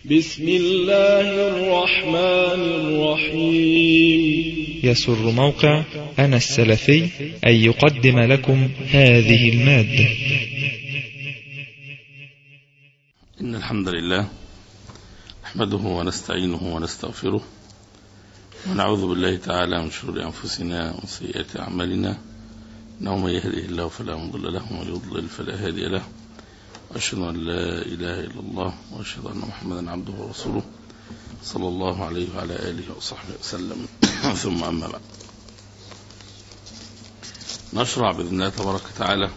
بسم الله الرحمن الرحيم يسر موقع أنا السلفي أن يقدم لكم هذه المادة إن الحمد لله نحمده ونستعينه ونستغفره ونعوذ بالله تعالى من شرور أنفسنا وسيئات أعمالنا إنه من يهده الله فلا مضل له ومن يضلل فلا هادي له وأشهد أن لا إله إلا الله وأشهد أن محمدا عبده ورسوله صلى الله عليه وعلى آله وصحبه وسلم ثم أما بعد نشرع بإذن الله تبارك وتعالى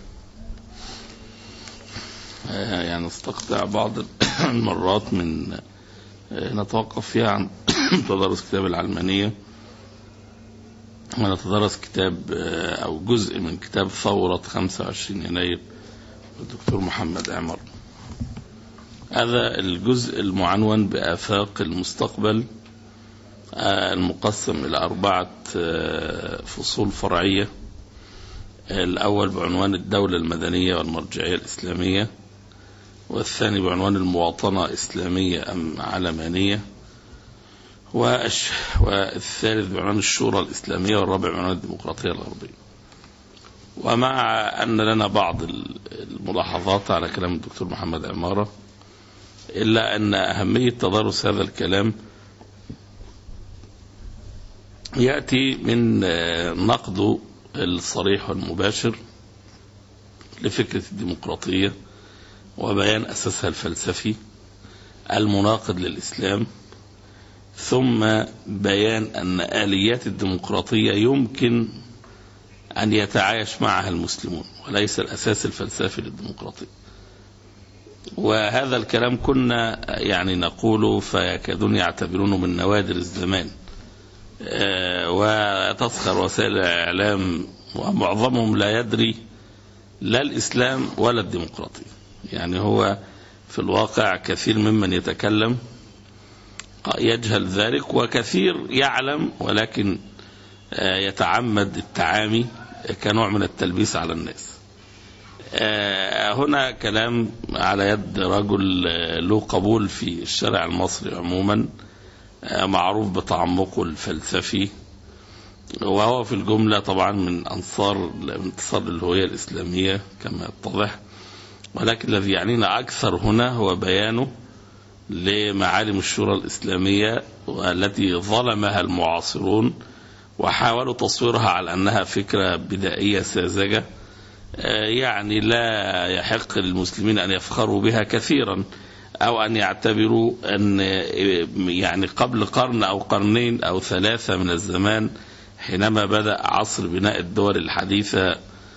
آه، يعني نستقطع بعض المرات من آه، نتوقف فيها عن تدرس كتاب العلمانية ونتدرس كتاب آه، أو جزء من كتاب ثورة 25 يناير الدكتور محمد عمر هذا الجزء المعنون بآفاق المستقبل آه، المقسم إلى أربعة آه، فصول فرعية الأول بعنوان الدولة المدنية والمرجعية الإسلامية والثاني بعنوان المواطنة إسلامية أم علمانية وأش... والثالث بعنوان الشورى الإسلامية والرابع بعنوان الديمقراطية الغربية ومع أن لنا بعض الملاحظات على كلام الدكتور محمد عمارة إلا أن أهمية تدرس هذا الكلام يأتي من نقده الصريح والمباشر لفكرة الديمقراطية وبيان أساسها الفلسفي المناقض للإسلام ثم بيان أن آليات الديمقراطية يمكن أن يتعايش معها المسلمون وليس الأساس الفلسفي للديمقراطية وهذا الكلام كنا يعني نقوله فيكادون يعتبرونه من نوادر الزمان آه، وتسخر وسائل الإعلام ومعظمهم لا يدري لا الإسلام ولا الديمقراطية يعني هو في الواقع كثير ممن يتكلم يجهل ذلك وكثير يعلم ولكن آه، يتعمد التعامي كنوع من التلبيس على الناس آه، هنا كلام على يد رجل آه، له قبول في الشارع المصري عموما آه، معروف بتعمقه الفلسفي وهو في الجملة طبعا من أنصار انتصار الهوية الإسلامية كما يتضح ولكن الذي يعنينا أكثر هنا هو بيانه لمعالم الشورى الإسلامية والتي ظلمها المعاصرون وحاولوا تصويرها على أنها فكرة بدائية ساذجة آه، يعني لا يحق للمسلمين أن يفخروا بها كثيرا أو أن يعتبروا أن آه، يعني قبل قرن أو قرنين أو ثلاثة من الزمان حينما بدأ عصر بناء الدول الحديثة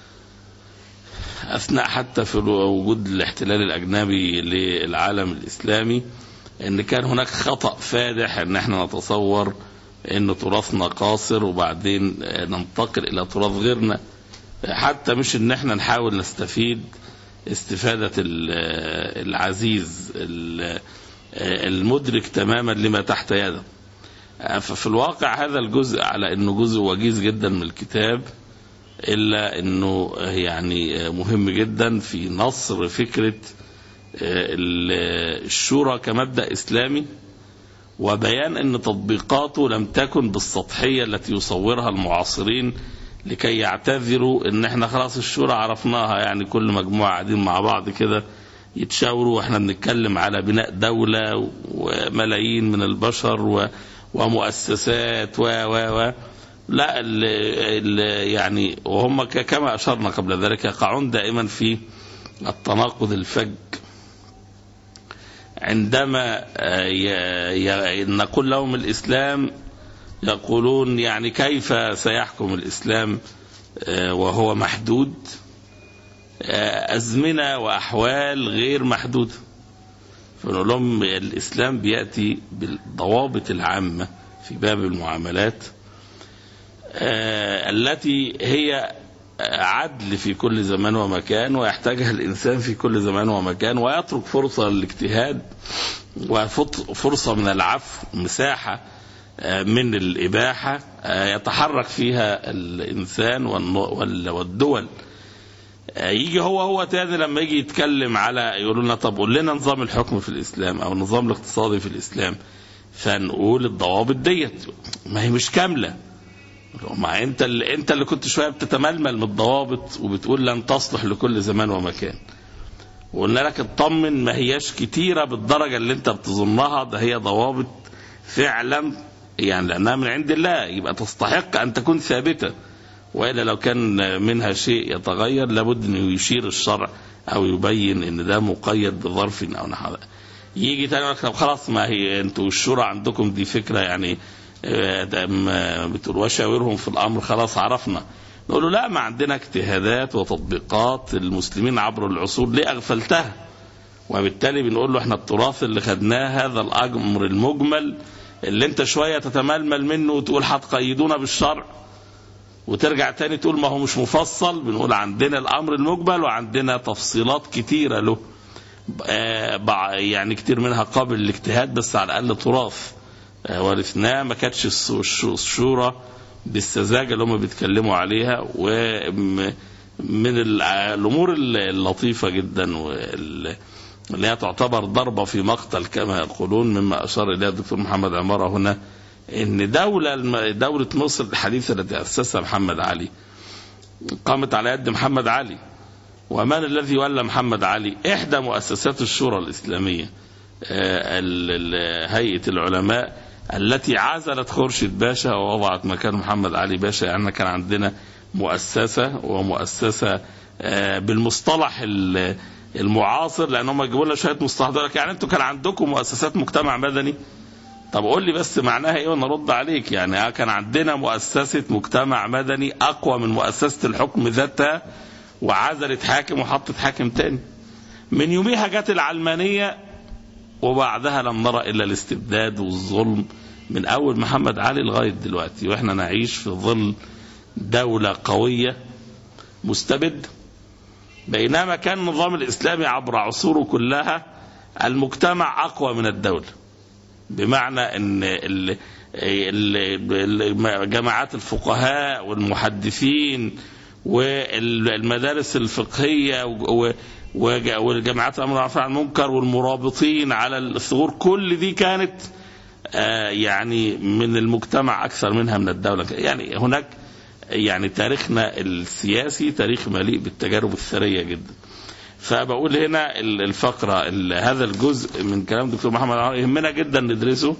أثناء حتى في وجود الاحتلال الأجنبي للعالم الإسلامي أن كان هناك خطأ فادح أن احنا نتصور أن تراثنا قاصر وبعدين ننتقل إلى تراث غيرنا حتى مش أن احنا نحاول نستفيد استفادة ال- العزيز ال- المدرك تماما لما تحت يده ففي الواقع هذا الجزء على أنه جزء وجيز جدا من الكتاب إلا أنه يعني مهم جدا في نصر فكرة ال- الشورى كمبدأ إسلامي وبيان أن تطبيقاته لم تكن بالسطحية التي يصورها المعاصرين لكي يعتذروا ان احنا خلاص الشورى عرفناها يعني كل مجموعة قاعدين مع بعض كده يتشاوروا واحنا بنتكلم على بناء دولة وملايين من البشر و ومؤسسات و و و لا ال ال يعني وهم ك- كما اشرنا قبل ذلك يقعون دائما في التناقض الفج عندما آه، ي- ي- نقول لهم الاسلام يقولون يعني كيف سيحكم الاسلام آه، وهو محدود آه، ازمنه واحوال غير محدوده فنقول لهم الاسلام بياتي بالضوابط العامه في باب المعاملات آه، التي هي عدل في كل زمان ومكان ويحتاجها الإنسان في كل زمان ومكان ويترك فرصة للاجتهاد وفرصة من العفو مساحة آه، من الإباحة آه، يتحرك فيها الإنسان والن- وال- والدول آه، يجي هو هو تاني لما يجي يتكلم على يقولوا لنا طب قول لنا نظام الحكم في الاسلام او النظام الاقتصادي في الاسلام فنقول الضوابط ديت ما هي مش كامله ما انت اللي انت اللي كنت شويه بتتململ من الضوابط وبتقول لن تصلح لكل زمان ومكان وقلنا لك اطمن ما هياش كتيره بالدرجه اللي انت بتظنها ده هي ضوابط فعلا يعني لانها من عند الله يبقى تستحق ان تكون ثابته والا لو كان منها شيء يتغير لابد انه يشير الشرع او يبين ان ده مقيد بظرف او نحو ذلك. يجي تاني يقول لك طب خلاص ما هي انتوا الشورى عندكم دي فكره يعني آه، ده ما بتقول وشاورهم في الامر خلاص عرفنا نقول له لا ما عندنا اجتهادات وتطبيقات المسلمين عبر العصور ليه اغفلتها وبالتالي بنقول له احنا التراث اللي خدناه هذا الامر المجمل اللي انت شويه تتململ منه وتقول هتقيدونا بالشرع وترجع تاني تقول ما هو مش مفصل بنقول عندنا الامر المجمل وعندنا تفصيلات كتيره له آه، بع- يعني كتير منها قابل للاجتهاد بس على الاقل تراث آه، ورثناه ما كانتش الس- الش- الشورى بالسذاجه اللي هم بيتكلموا عليها ومن الامور اللطيفه جدا وال- اللي هي تعتبر ضربه في مقتل كما يقولون مما اشار اليها الدكتور محمد عماره هنا ان دوله الم- دوله مصر الحديثه التي اسسها محمد علي قامت على يد محمد علي ومن الذي ولى محمد علي احدى مؤسسات الشورى الاسلاميه آه، ال- ال- هيئه العلماء التي عزلت خورشيد باشا ووضعت مكان محمد علي باشا يعني كان عندنا مؤسسه ومؤسسه آه، بالمصطلح ال- المعاصر لان هم جابوا لنا شويه مصطلحات يقول لك يعني انتوا كان عندكم مؤسسات مجتمع مدني طب قول لي بس معناها ايه وانا ارد عليك يعني آه كان عندنا مؤسسه مجتمع مدني اقوى من مؤسسه الحكم ذاتها وعزلت حاكم وحطت حاكم تاني من يوميها جت العلمانيه وبعدها لم نرى الا الاستبداد والظلم من اول محمد علي لغايه دلوقتي واحنا نعيش في ظل دوله قويه مستبد بينما كان النظام الاسلامي عبر عصوره كلها المجتمع اقوى من الدوله بمعنى ان ال- ال- ال- جماعات الفقهاء والمحدثين والمدارس الفقهيه و- و- والجماعات الامر بالمعروف والنهي عن المنكر والمرابطين على الثغور كل دي كانت آه، يعني من المجتمع اكثر منها من الدوله يعني هناك يعني تاريخنا السياسي تاريخ مليء بالتجارب الثريه جدا فبقول هنا ال- الفقره ال- هذا الجزء من كلام الدكتور محمد عمر يهمنا جدا ندرسه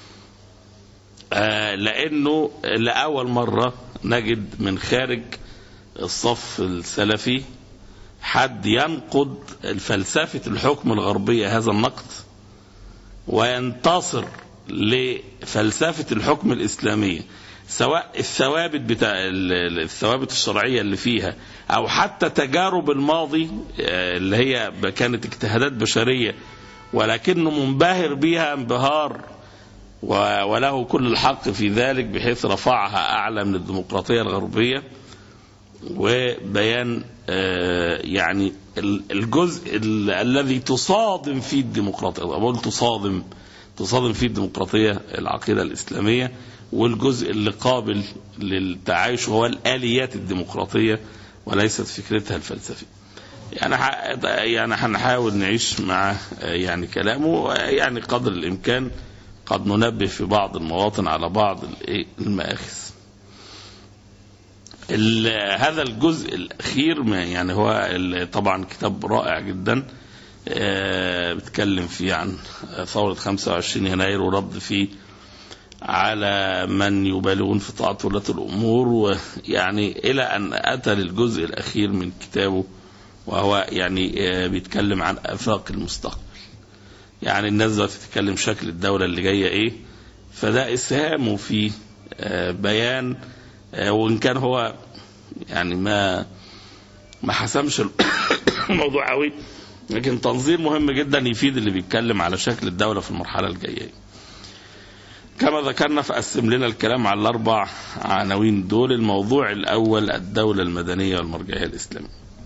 آه، لانه لاول مره نجد من خارج الصف السلفي حد ينقد فلسفه الحكم الغربيه هذا النقد وينتصر لفلسفه الحكم الاسلاميه سواء الثوابت بتاع ال- ال- الثوابت الشرعيه اللي فيها او حتى تجارب الماضي آه، اللي هي ب- كانت اجتهادات بشريه ولكنه منبهر بها انبهار و- وله كل الحق في ذلك بحيث رفعها اعلى من الديمقراطيه الغربيه وبيان آه، يعني ال- الجزء ال- الذي تصادم فيه الديمقراطيه بقول تصادم تصادم فيه الديمقراطيه العقيده الاسلاميه والجزء اللي قابل للتعايش وهو الاليات الديمقراطيه وليست فكرتها الفلسفيه. يعني ح- يعني هنحاول نعيش مع آه، يعني كلامه آه، يعني قدر الامكان قد ننبه في بعض المواطن على بعض الإيه؟ المآخذ. ال- هذا الجزء الاخير ما- يعني هو ال- طبعا كتاب رائع جدا آه، بيتكلم فيه عن ثوره 25 يناير ورد فيه على من يبالغون في طاعة ولاة الأمور ويعني إلى أن أتى للجزء الأخير من كتابه وهو يعني آه، بيتكلم عن آفاق المستقبل يعني الناس دلوقتي بتتكلم شكل الدولة اللي جاية إيه فده إسهامه في آه، بيان آه، وإن كان هو يعني ما ما حسمش الموضوع قوي لكن تنظير مهم جدا يفيد اللي بيتكلم على شكل الدولة في المرحلة الجاية كما ذكرنا فقسم لنا الكلام على الأربع عناوين دول الموضوع الأول الدولة المدنية والمرجعية الإسلامية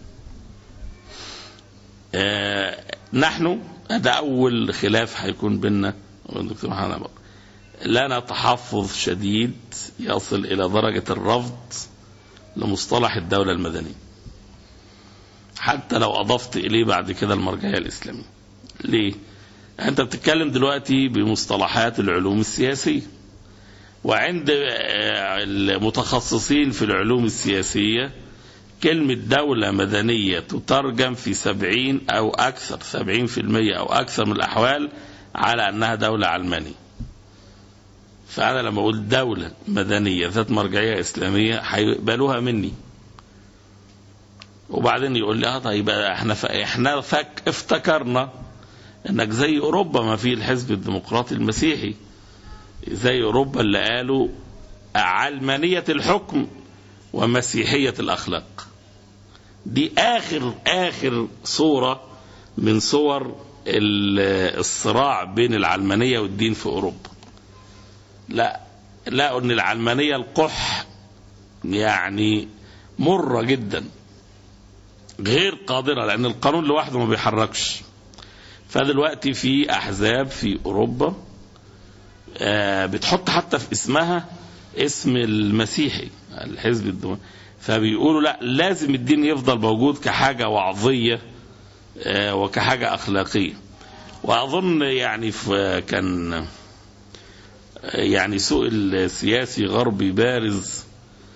آه نحن هذا أول خلاف هيكون بيننا والدكتور محمد بكر لنا تحفظ شديد يصل إلى درجة الرفض لمصطلح الدولة المدنية حتى لو أضفت إليه بعد كده المرجعية الإسلامية ليه؟ أنت بتتكلم دلوقتي بمصطلحات العلوم السياسية وعند المتخصصين في العلوم السياسية كلمة دولة مدنية تترجم في سبعين أو أكثر سبعين في المية أو أكثر من الأحوال على أنها دولة علمانية فأنا لما أقول دولة مدنية ذات مرجعية إسلامية هيقبلوها مني وبعدين يقول لي اه طيب احنا ف... احنا فك افتكرنا انك زي اوروبا ما في الحزب الديمقراطي المسيحي زي اوروبا اللي قالوا علمانية الحكم ومسيحية الاخلاق دي اخر اخر صورة من صور الصراع بين العلمانية والدين في اوروبا لا لا ان العلمانية القح يعني مرة جدا غير قادرة لأن القانون لوحده ما بيحركش فدلوقتي في أحزاب في أوروبا بتحط حتى في اسمها اسم المسيحي الحزب الديمقراطي فبيقولوا لا لازم الدين يفضل موجود كحاجة وعظية وكحاجة أخلاقية وأظن يعني في كان يعني سوء السياسي غربي بارز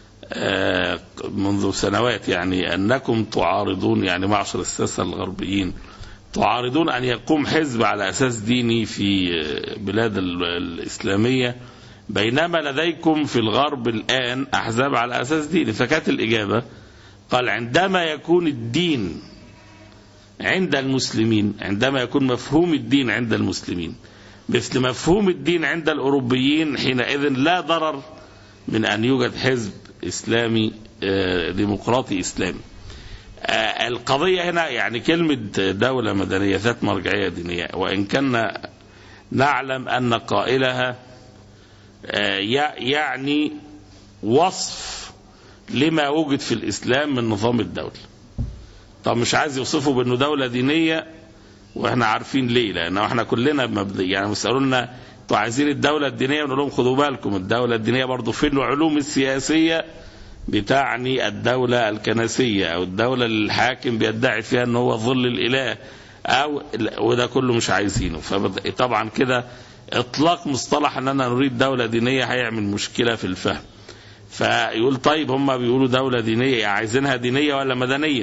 منذ سنوات يعني أنكم تعارضون يعني معشر الساسة الغربيين تعارضون أن يقوم حزب على أساس ديني في بلاد الإسلامية بينما لديكم في الغرب الآن أحزاب على أساس ديني فكانت الإجابة قال عندما يكون الدين عند المسلمين عندما يكون مفهوم الدين عند المسلمين مثل مفهوم الدين عند الأوروبيين حينئذ لا ضرر من أن يوجد حزب إسلامي ديمقراطي إسلامي القضية هنا يعني كلمة دولة مدنية ذات مرجعية دينية وإن كنا نعلم أن قائلها يعني وصف لما وجد في الإسلام من نظام الدولة طب مش عايز يوصفه بأنه دولة دينية واحنا عارفين ليه لأن احنا كلنا مبدئ يعني بيسألونا انتوا عايزين الدولة الدينية ونقول لهم خدوا بالكم الدولة الدينية برضه في العلوم السياسية بتعني الدولة الكنسية أو الدولة اللي الحاكم بيدعي فيها أنه هو ظل الإله أو وده كله مش عايزينه فطبعا كده إطلاق مصطلح أننا نريد دولة دينية هيعمل مشكلة في الفهم فيقول طيب هم بيقولوا دولة دينية عايزينها دينية ولا مدنية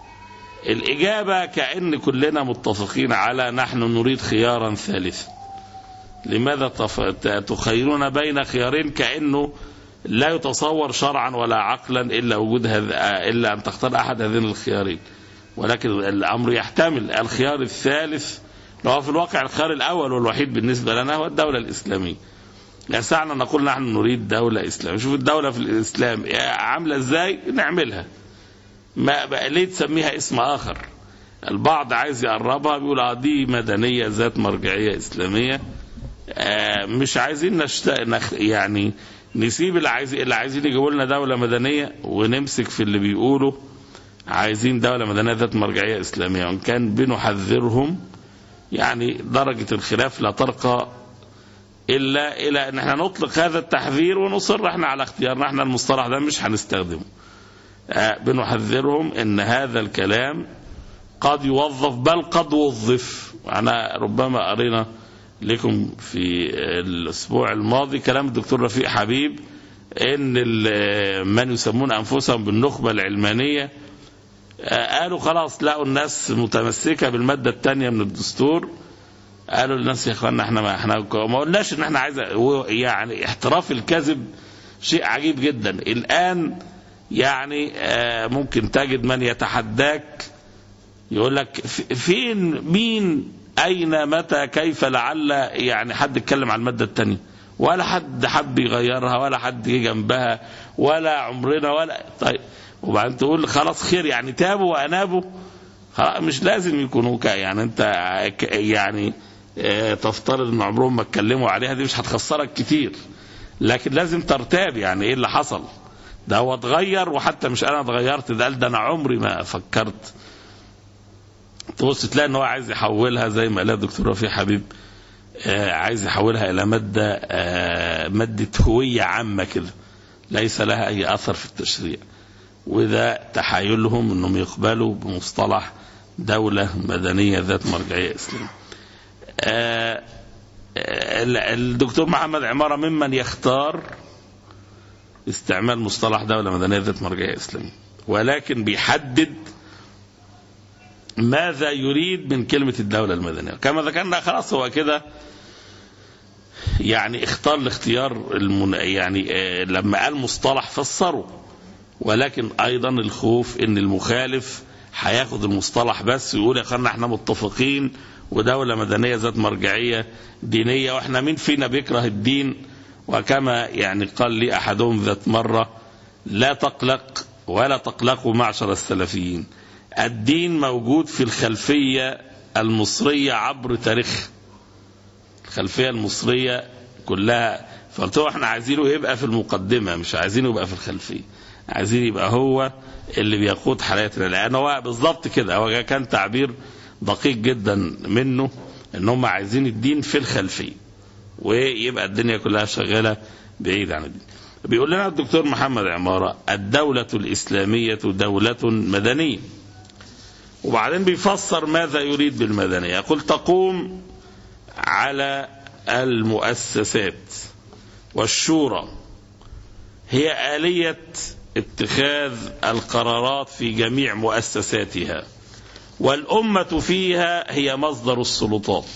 الإجابة كأن كلنا متفقين على نحن نريد خيارا ثالثا لماذا تخيرون بين خيارين كأنه لا يتصور شرعا ولا عقلا إلا وجود هذا إلا أن تختار أحد هذين الخيارين ولكن الأمر يحتمل الخيار الثالث هو في الواقع الخيار الأول والوحيد بالنسبة لنا هو الدولة الإسلامية يسعنا نقول نحن نريد دولة إسلامية شوف الدولة في الإسلام عاملة إزاي نعملها ما بقى ليه تسميها اسم آخر البعض عايز يقربها بيقول اه دي مدنية ذات مرجعية إسلامية آه مش عايزين نشت... نخ... يعني نسيب اللي عايزين اللي عايزين يجيبوا لنا دولة مدنية ونمسك في اللي بيقولوا عايزين دولة مدنية ذات مرجعية إسلامية وإن كان بنحذرهم يعني درجة الخلاف لا ترقى إلا إلى أن احنا نطلق هذا التحذير ونصر احنا على اختيارنا احنا المصطلح ده مش هنستخدمه آه بنحذرهم ان هذا الكلام قد يوظف بل قد وظف أنا ربما قرينا لكم في الأسبوع الماضي كلام الدكتور رفيق حبيب إن من يسمون أنفسهم بالنخبة العلمانية قالوا خلاص لقوا الناس متمسكة بالمادة الثانية من الدستور قالوا للناس يا اخوانا احنا ما احنا ما قلناش ان احنا عايز يعني احتراف الكذب شيء عجيب جدا الان يعني ممكن تجد من يتحداك يقول لك فين مين اين متى كيف لعل يعني حد اتكلم عن الماده الثانيه ولا حد حب يغيرها ولا حد جه جنبها ولا عمرنا ولا طيب وبعدين تقول خلاص خير يعني تابوا وانابوا مش لازم يكونوا يعني انت يعني تفترض ان عمرهم ما اتكلموا عليها دي مش هتخسرك كتير لكن لازم ترتاب يعني ايه اللي حصل ده هو اتغير وحتى مش انا اتغيرت ده قال ده انا عمري ما فكرت تبص تلاقي ان هو عايز يحولها زي ما قال الدكتور رفيق حبيب آه عايز يحولها الى ماده آه ماده هويه عامه كده ليس لها اي اثر في التشريع وده تحايلهم انهم يقبلوا بمصطلح دولة مدنية ذات مرجعية إسلامية آه، آه، الدكتور محمد عمارة ممن يختار استعمال مصطلح دولة مدنية ذات مرجعية إسلامية ولكن بيحدد ماذا يريد من كلمة الدولة المدنية كما ذكرنا خلاص هو كده يعني اختار الاختيار المن... يعني آه، لما قال مصطلح فسره ولكن ايضا الخوف ان المخالف هياخد المصطلح بس ويقول يا اخوانا احنا متفقين ودولة مدنية ذات مرجعية دينية واحنا مين فينا بيكره الدين وكما يعني قال لي احدهم ذات مرة لا تقلق ولا تقلقوا معشر السلفيين الدين موجود في الخلفية المصرية عبر تاريخ الخلفية المصرية كلها فقلت له احنا عايزينه يبقى في المقدمة مش عايزينه يبقى في الخلفية عايزين يبقى هو اللي بيقود حياتنا لان هو بالظبط كده هو كان تعبير دقيق جدا منه ان هم عايزين الدين في الخلفيه ويبقى الدنيا كلها شغاله بعيد عن الدين بيقول لنا الدكتور محمد عماره الدوله الاسلاميه دوله مدنيه وبعدين بيفسر ماذا يريد بالمدنيه يقول تقوم على المؤسسات والشورى هي آلية اتخاذ القرارات في جميع مؤسساتها والأمة فيها هي مصدر السلطات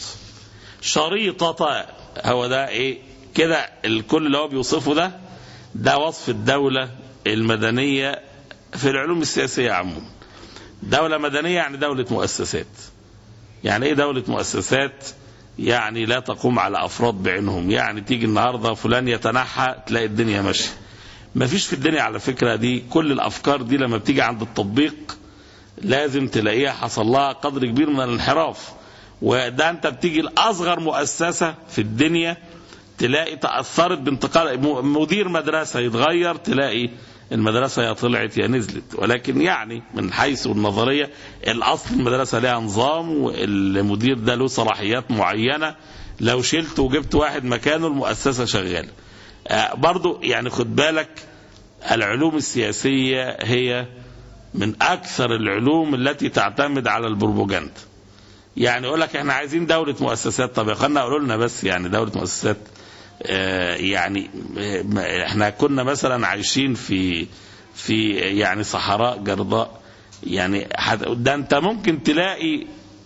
شريطة هو ده ايه كده الكل اللي هو بيوصفه ده ده وصف الدولة المدنية في العلوم السياسية عموما دولة مدنية يعني دولة مؤسسات يعني ايه دولة مؤسسات يعني لا تقوم على افراد بعينهم يعني تيجي النهارده فلان يتنحى تلاقي الدنيا ماشيه ما فيش في الدنيا على فكرة دي كل الأفكار دي لما بتيجي عند التطبيق لازم تلاقيها حصل لها قدر كبير من الانحراف وده أنت بتيجي لأصغر مؤسسة في الدنيا تلاقي تأثرت بانتقال مدير مدرسة يتغير تلاقي المدرسة يا طلعت يا نزلت ولكن يعني من حيث النظرية الأصل المدرسة لها نظام والمدير ده له صلاحيات معينة لو شلت وجبت واحد مكانه المؤسسة شغالة برضو يعني خد بالك العلوم السياسية هي من أكثر العلوم التي تعتمد على البروباجندا يعني يقول لك احنا عايزين دولة مؤسسات طب يا اخوانا قولوا لنا بس يعني دولة مؤسسات اه يعني احنا كنا مثلا عايشين في في يعني صحراء جرضاء يعني ده انت ممكن تلاقي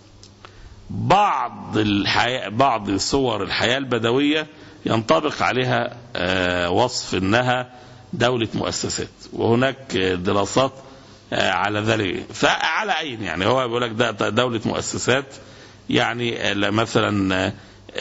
بعض الحياة بعض صور الحياة البدوية ينطبق عليها وصف انها دولة مؤسسات وهناك دراسات على ذلك فعلى عين يعني هو بيقول لك ده دولة مؤسسات يعني مثلا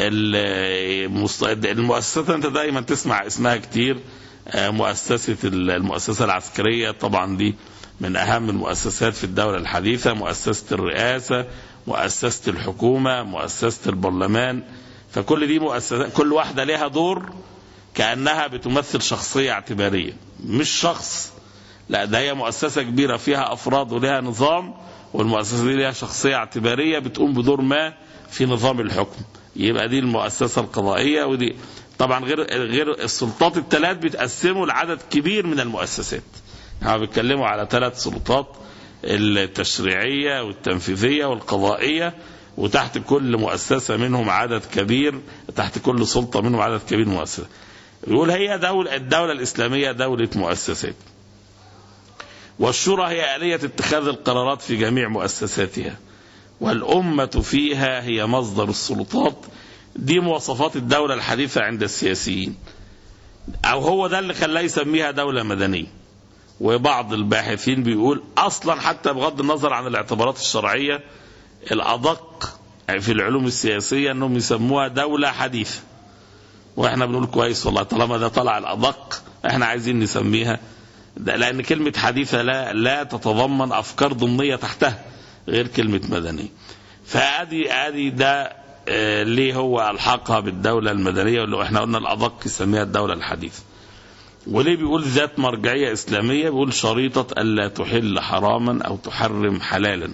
المؤسسات انت دايما تسمع اسمها كتير مؤسسة المؤسسة العسكرية طبعا دي من اهم المؤسسات في الدولة الحديثة مؤسسة الرئاسة مؤسسة الحكومة مؤسسة البرلمان فكل دي مؤسسات كل واحدة لها دور كأنها بتمثل شخصية اعتبارية مش شخص لا ده هي مؤسسة كبيرة فيها أفراد ولها نظام والمؤسسة دي لها شخصية اعتبارية بتقوم بدور ما في نظام الحكم يبقى دي المؤسسة القضائية ودي طبعا غير غير السلطات الثلاث بتقسموا لعدد كبير من المؤسسات احنا بيتكلموا على ثلاث سلطات التشريعية والتنفيذية والقضائية وتحت كل مؤسسة منهم عدد كبير تحت كل سلطة منهم عدد كبير من مؤسسة يقول هي دولة الدولة الإسلامية دولة مؤسسات والشورى هي آلية اتخاذ القرارات في جميع مؤسساتها والأمة فيها هي مصدر السلطات دي مواصفات الدولة الحديثة عند السياسيين أو هو ده اللي خلاه يسميها دولة مدنية وبعض الباحثين بيقول أصلا حتى بغض النظر عن الاعتبارات الشرعية الأدق في العلوم السياسية أنهم يسموها دولة حديثة وإحنا بنقول كويس والله طالما ده طلع الأدق إحنا عايزين نسميها ده لأن كلمة حديثة لا لا تتضمن أفكار ضمنية تحتها غير كلمة مدنية فأدي أدي ده آه ليه هو ألحقها بالدولة المدنية واللي احنا قلنا الأدق يسميها الدولة الحديثة وليه بيقول ذات مرجعية إسلامية بيقول شريطة ألا تحل حراما أو تحرم حلالا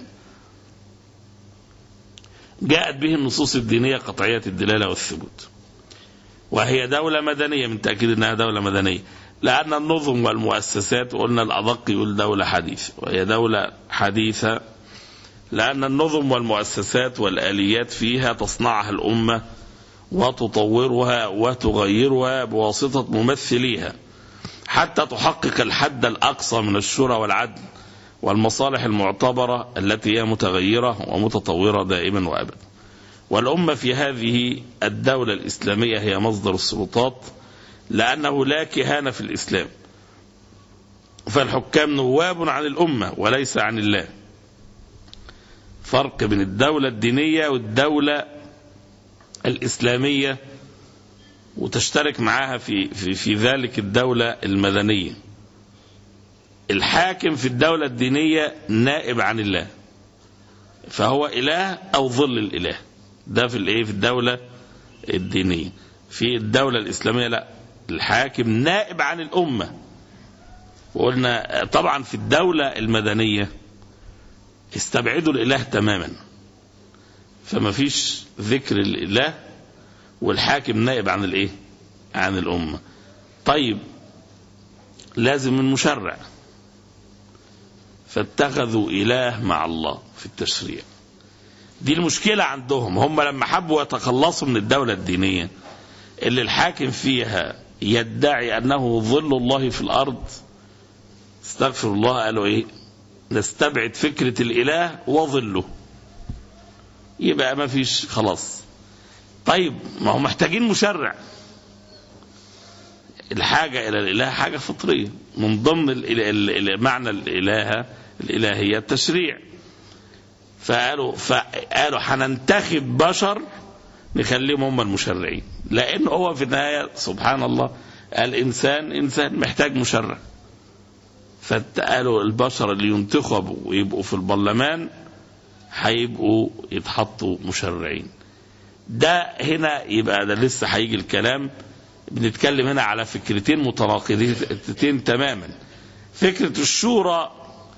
جاءت به النصوص الدينية قطعية الدلالة والثبوت وهي دولة مدنية من تأكيد أنها دولة مدنية لأن النظم والمؤسسات قلنا الأدق يقول دولة حديثة وهي دولة حديثة لأن النظم والمؤسسات والآليات فيها تصنعها الأمة وتطورها وتغيرها بواسطة ممثليها حتى تحقق الحد الأقصى من الشورى والعدل والمصالح المعتبرة التي هي متغيرة ومتطورة دائما وأبدا والأمة في هذه الدولة الإسلامية هي مصدر السلطات لأنه لا كهانة في الإسلام فالحكام نواب عن الأمة وليس عن الله فرق بين الدولة الدينية والدولة الإسلامية وتشترك معها في, في, في ذلك الدولة المدنية الحاكم في الدولة الدينية نائب عن الله فهو إله أو ظل الإله ده في الإيه في الدولة الدينية في الدولة الإسلامية لا الحاكم نائب عن الأمة وقلنا طبعا في الدولة المدنية استبعدوا الإله تماما فما فيش ذكر الإله والحاكم نائب عن الإيه عن الأمة طيب لازم من مشرع فاتخذوا إله مع الله في التشريع دي المشكلة عندهم هم لما حبوا يتخلصوا من الدولة الدينية اللي الحاكم فيها يدعي أنه ظل الله في الأرض استغفر الله قالوا إيه نستبعد فكرة الإله وظله يبقى ما فيش خلاص طيب ما هم محتاجين مشرع الحاجة إلى الإله حاجة فطرية من ضمن ال ال ال معنى الإله الإلهية التشريع فقالوا فقالوا هننتخب بشر نخليهم هم المشرعين لأن هو في النهاية سبحان الله الإنسان إنسان محتاج مشرع فقالوا البشر اللي ينتخبوا ويبقوا في البرلمان هيبقوا يتحطوا مشرعين ده هنا يبقى ده لسه هيجي الكلام بنتكلم هنا على فكرتين متناقضتين تماما فكرة الشورى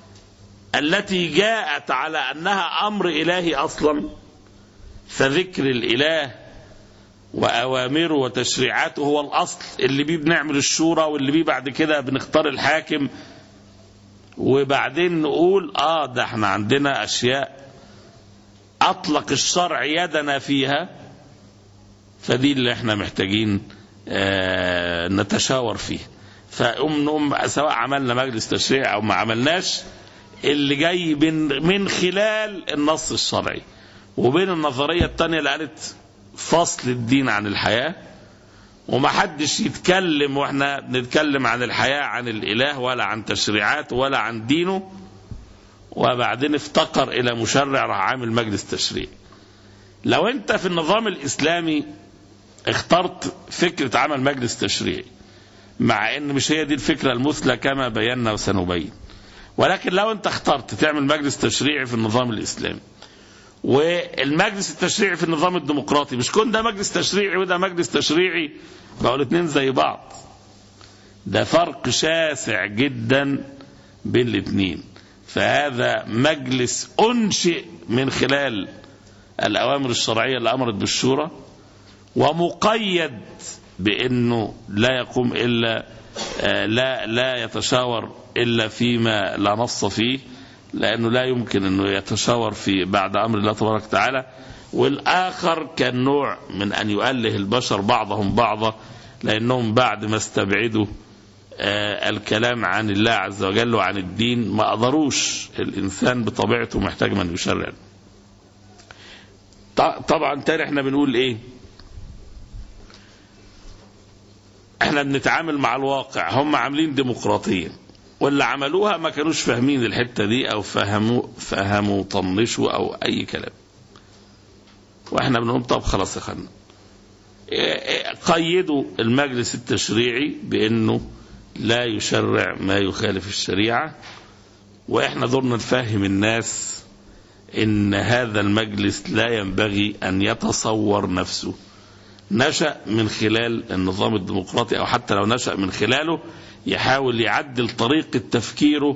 التي جاءت على أنها أمر إلهي أصلا فذكر الإله وأوامره وتشريعاته هو الأصل اللي بيه بنعمل الشورى واللي بيه بعد كده بنختار الحاكم وبعدين نقول آه ده احنا عندنا أشياء أطلق الشرع يدنا فيها فدي اللي احنا محتاجين آه نتشاور فيه فأم نقوم سواء عملنا مجلس تشريع أو ما عملناش اللي جاي من, من خلال النص الشرعي وبين النظرية الثانية اللي قالت فصل الدين عن الحياة وما حدش يتكلم واحنا نتكلم عن الحياة عن الإله ولا عن تشريعات ولا عن دينه وبعدين افتقر إلى مشرع راح عامل مجلس تشريع لو انت في النظام الإسلامي اخترت فكرة عمل مجلس تشريعي مع ان مش هي دي الفكرة المثلى كما بينا وسنبين ولكن لو انت اخترت تعمل مجلس تشريعي في النظام الإسلامي والمجلس التشريعي في النظام الديمقراطي مش كون ده مجلس تشريعي وده مجلس تشريعي بقوا الاثنين زي بعض ده فرق شاسع جدا بين الاثنين فهذا مجلس انشئ من خلال الاوامر الشرعيه اللي امرت بالشورى ومقيد بانه لا يقوم الا لا لا يتشاور الا فيما لا نص فيه لانه لا يمكن انه يتشاور في بعد امر الله تبارك وتعالى والاخر كان نوع من ان يؤله البشر بعضهم بعضا لانهم بعد ما استبعدوا الكلام عن الله عز وجل وعن الدين ما قدروش الانسان بطبيعته محتاج من يشرع طبعا تاني احنا بنقول ايه احنا بنتعامل مع الواقع هم عاملين ديمقراطيه واللي عملوها ما كانوش فاهمين الحتة دي أو فهموا فهموا طنشوا أو أي كلام وإحنا بنقول طب خلاص يا خلنا قيدوا المجلس التشريعي بأنه لا يشرع ما يخالف الشريعة وإحنا دورنا نفهم الناس إن هذا المجلس لا ينبغي أن يتصور نفسه نشأ من خلال النظام الديمقراطي أو حتى لو نشأ من خلاله يحاول يعدل طريقة تفكيره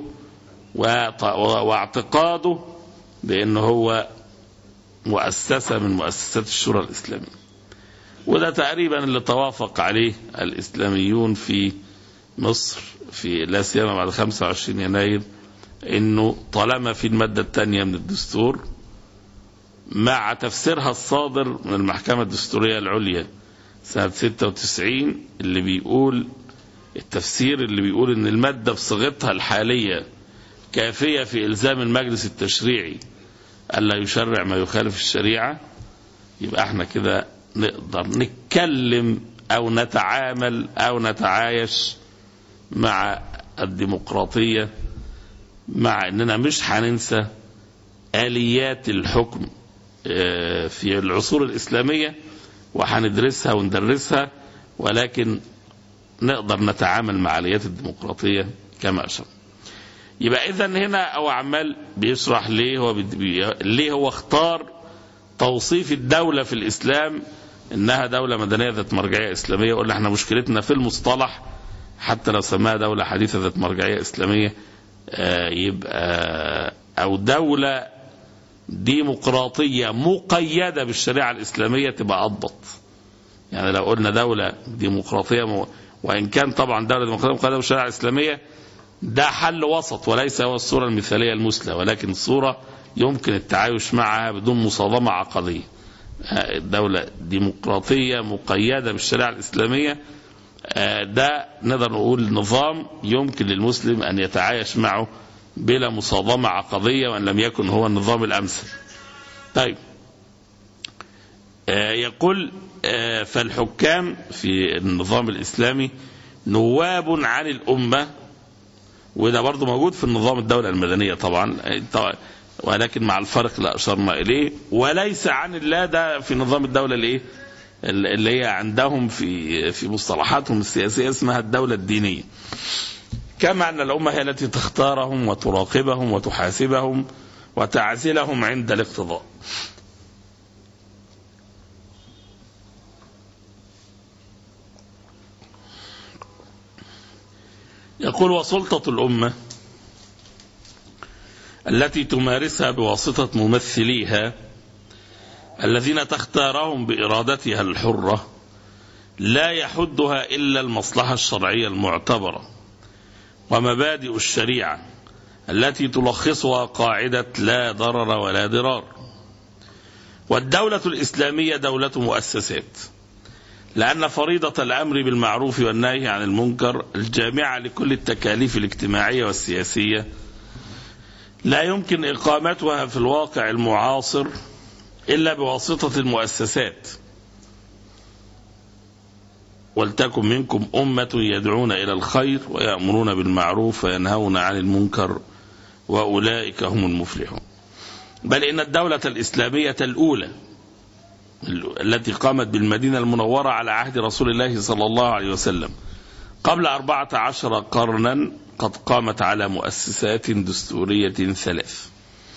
واعتقاده بأنه هو مؤسسة من مؤسسات الشورى الإسلامية وده تقريبا اللي توافق عليه الإسلاميون في مصر في لا سيما بعد 25 يناير انه طالما في الماده الثانيه من الدستور مع تفسيرها الصادر من المحكمه الدستوريه العليا سنه 96 اللي بيقول التفسير اللي بيقول ان الماده بصيغتها الحاليه كافيه في الزام المجلس التشريعي الا يشرع ما يخالف الشريعه يبقى احنا كده نقدر نتكلم او نتعامل او نتعايش مع الديمقراطيه مع اننا مش هننسى اليات الحكم آه، في العصور الاسلاميه وهندرسها وندرسها ولكن نقدر نتعامل مع اليات الديمقراطيه كما اشرنا. يبقى اذا هنا هو عمال بيشرح ليه هو بي... ليه هو اختار توصيف الدوله في الاسلام انها دوله مدنيه ذات مرجعيه اسلاميه وقلنا احنا مشكلتنا في المصطلح حتى لو سماها دوله حديثه ذات مرجعيه اسلاميه آه، يبقى او دوله ديمقراطيه مقيده بالشريعه الاسلاميه تبقى اضبط يعني لو قلنا دوله ديمقراطيه م... وان كان طبعا دوله ديمقراطيه مقيده بالشريعه الاسلاميه ده حل وسط وليس هو الصوره المثاليه المثلى ولكن صوره يمكن التعايش معها بدون مصادمه عقديه آه، الدوله ديمقراطيه مقيده بالشريعه الاسلاميه آه، ده نقدر نقول نظام يمكن للمسلم ان يتعايش معه بلا مصادمه عقديه وان لم يكن هو النظام الامثل. طيب آه، يقول آه، فالحكام في النظام الاسلامي نواب عن الامه وده برضه موجود في النظام الدوله المدنيه طبعا طبعاً، ولكن مع الفرق اللي اشرنا اليه وليس عن الله ده في نظام الدوله الايه؟ اللي هي عندهم في في مصطلحاتهم السياسيه اسمها الدوله الدينيه. كما ان الامه هي التي تختارهم وتراقبهم وتحاسبهم وتعزلهم عند الاقتضاء. يقول وسلطه الامه التي تمارسها بواسطه ممثليها الذين تختارهم بارادتها الحره لا يحدها الا المصلحه الشرعيه المعتبره ومبادئ الشريعه التي تلخصها قاعده لا ضرر ولا ضرار والدوله الاسلاميه دوله مؤسسات لان فريضه الامر بالمعروف والنهي عن المنكر الجامعه لكل التكاليف الاجتماعيه والسياسيه لا يمكن اقامتها في الواقع المعاصر إلا بواسطة المؤسسات ولتكن منكم أمة يدعون إلى الخير ويأمرون بالمعروف وينهون عن المنكر وأولئك هم المفلحون بل إن الدولة الإسلامية الأولى التي قامت بالمدينة المنورة على عهد رسول الله صلى الله عليه وسلم قبل أربعة عشر قرنا قد قامت على مؤسسات دستورية ثلاث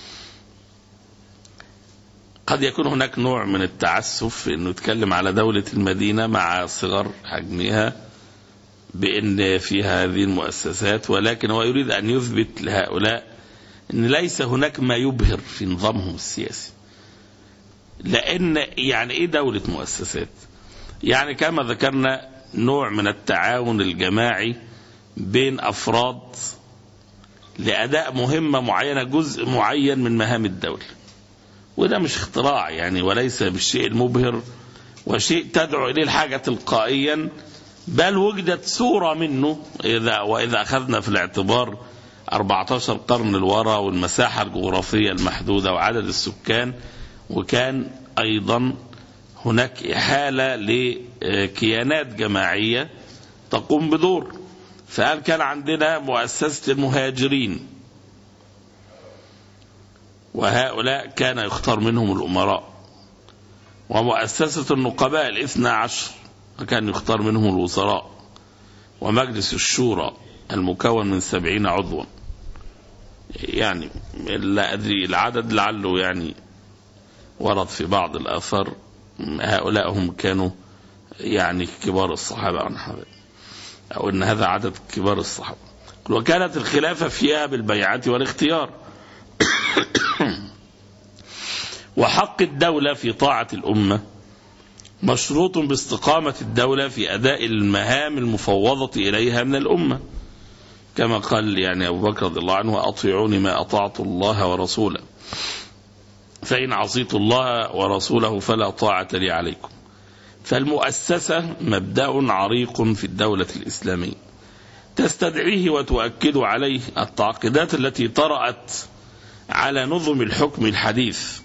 قد يكون هناك نوع من التعسف في انه يتكلم على دولة المدينة مع صغر حجمها بان فيها هذه المؤسسات ولكن هو يريد ان يثبت لهؤلاء ان ليس هناك ما يبهر في نظامهم السياسي. لان يعني ايه دولة مؤسسات؟ يعني كما ذكرنا نوع من التعاون الجماعي بين افراد لاداء مهمة معينة جزء معين من مهام الدولة. وده مش اختراع يعني وليس بالشيء المبهر وشيء تدعو اليه الحاجه تلقائيا بل وجدت صوره منه اذا واذا اخذنا في الاعتبار 14 قرن الورا والمساحه الجغرافيه المحدوده وعدد السكان وكان ايضا هناك احاله لكيانات جماعيه تقوم بدور فقال كان عندنا مؤسسه المهاجرين وهؤلاء كان يختار منهم الأمراء ومؤسسة النقباء الاثنى عشر وكان يختار منهم الوزراء ومجلس الشورى المكون من سبعين عضوا يعني لا أدري العدد لعله يعني ورد في بعض الآثار هؤلاء هم كانوا يعني كبار الصحابة عن هذا أو أن هذا عدد كبار الصحابة وكانت الخلافة فيها بالبيعة والاختيار وحق الدولة في طاعة الأمة مشروط باستقامة الدولة في أداء المهام المفوضة إليها من الأمة كما قال يعني أبو بكر رضي الله عنه أطيعوني ما أطعت الله ورسوله فإن عصيت الله ورسوله فلا طاعة لي عليكم فالمؤسسة مبدأ عريق في الدولة الإسلامية تستدعيه وتؤكد عليه التعقيدات التي طرأت على نظم الحكم الحديث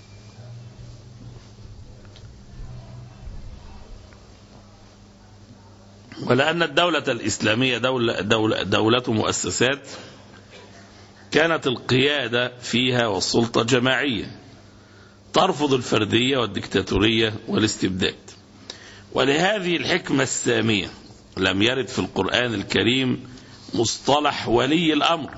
ولأن الدولة الإسلامية دولة, دولة, دولة مؤسسات كانت القيادة فيها والسلطة جماعية ترفض الفردية والدكتاتورية والاستبداد ولهذه الحكمة السامية لم يرد في القرآن الكريم مصطلح ولي الأمر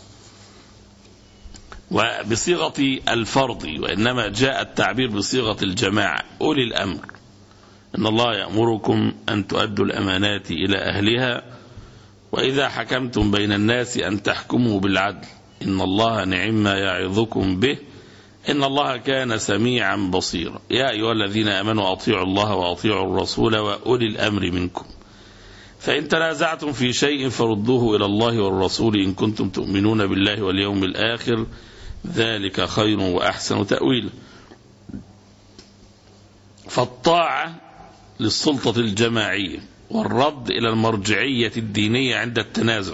وبصيغة الفرض وإنما جاء التعبير بصيغة الجماعة أولي الأمر إن الله يأمركم أن تؤدوا الأمانات إلى أهلها وإذا حكمتم بين الناس أن تحكموا بالعدل إن الله نعم ما يعظكم به إن الله كان سميعا بصيرا يا أيها الذين آمنوا أطيعوا الله وأطيعوا الرسول وأولي الأمر منكم فإن تنازعتم في شيء فردوه إلى الله والرسول إن كنتم تؤمنون بالله واليوم الآخر ذلك خير وأحسن تأويل فالطاعة للسلطة الجماعية والرد إلى المرجعية الدينية عند التنازع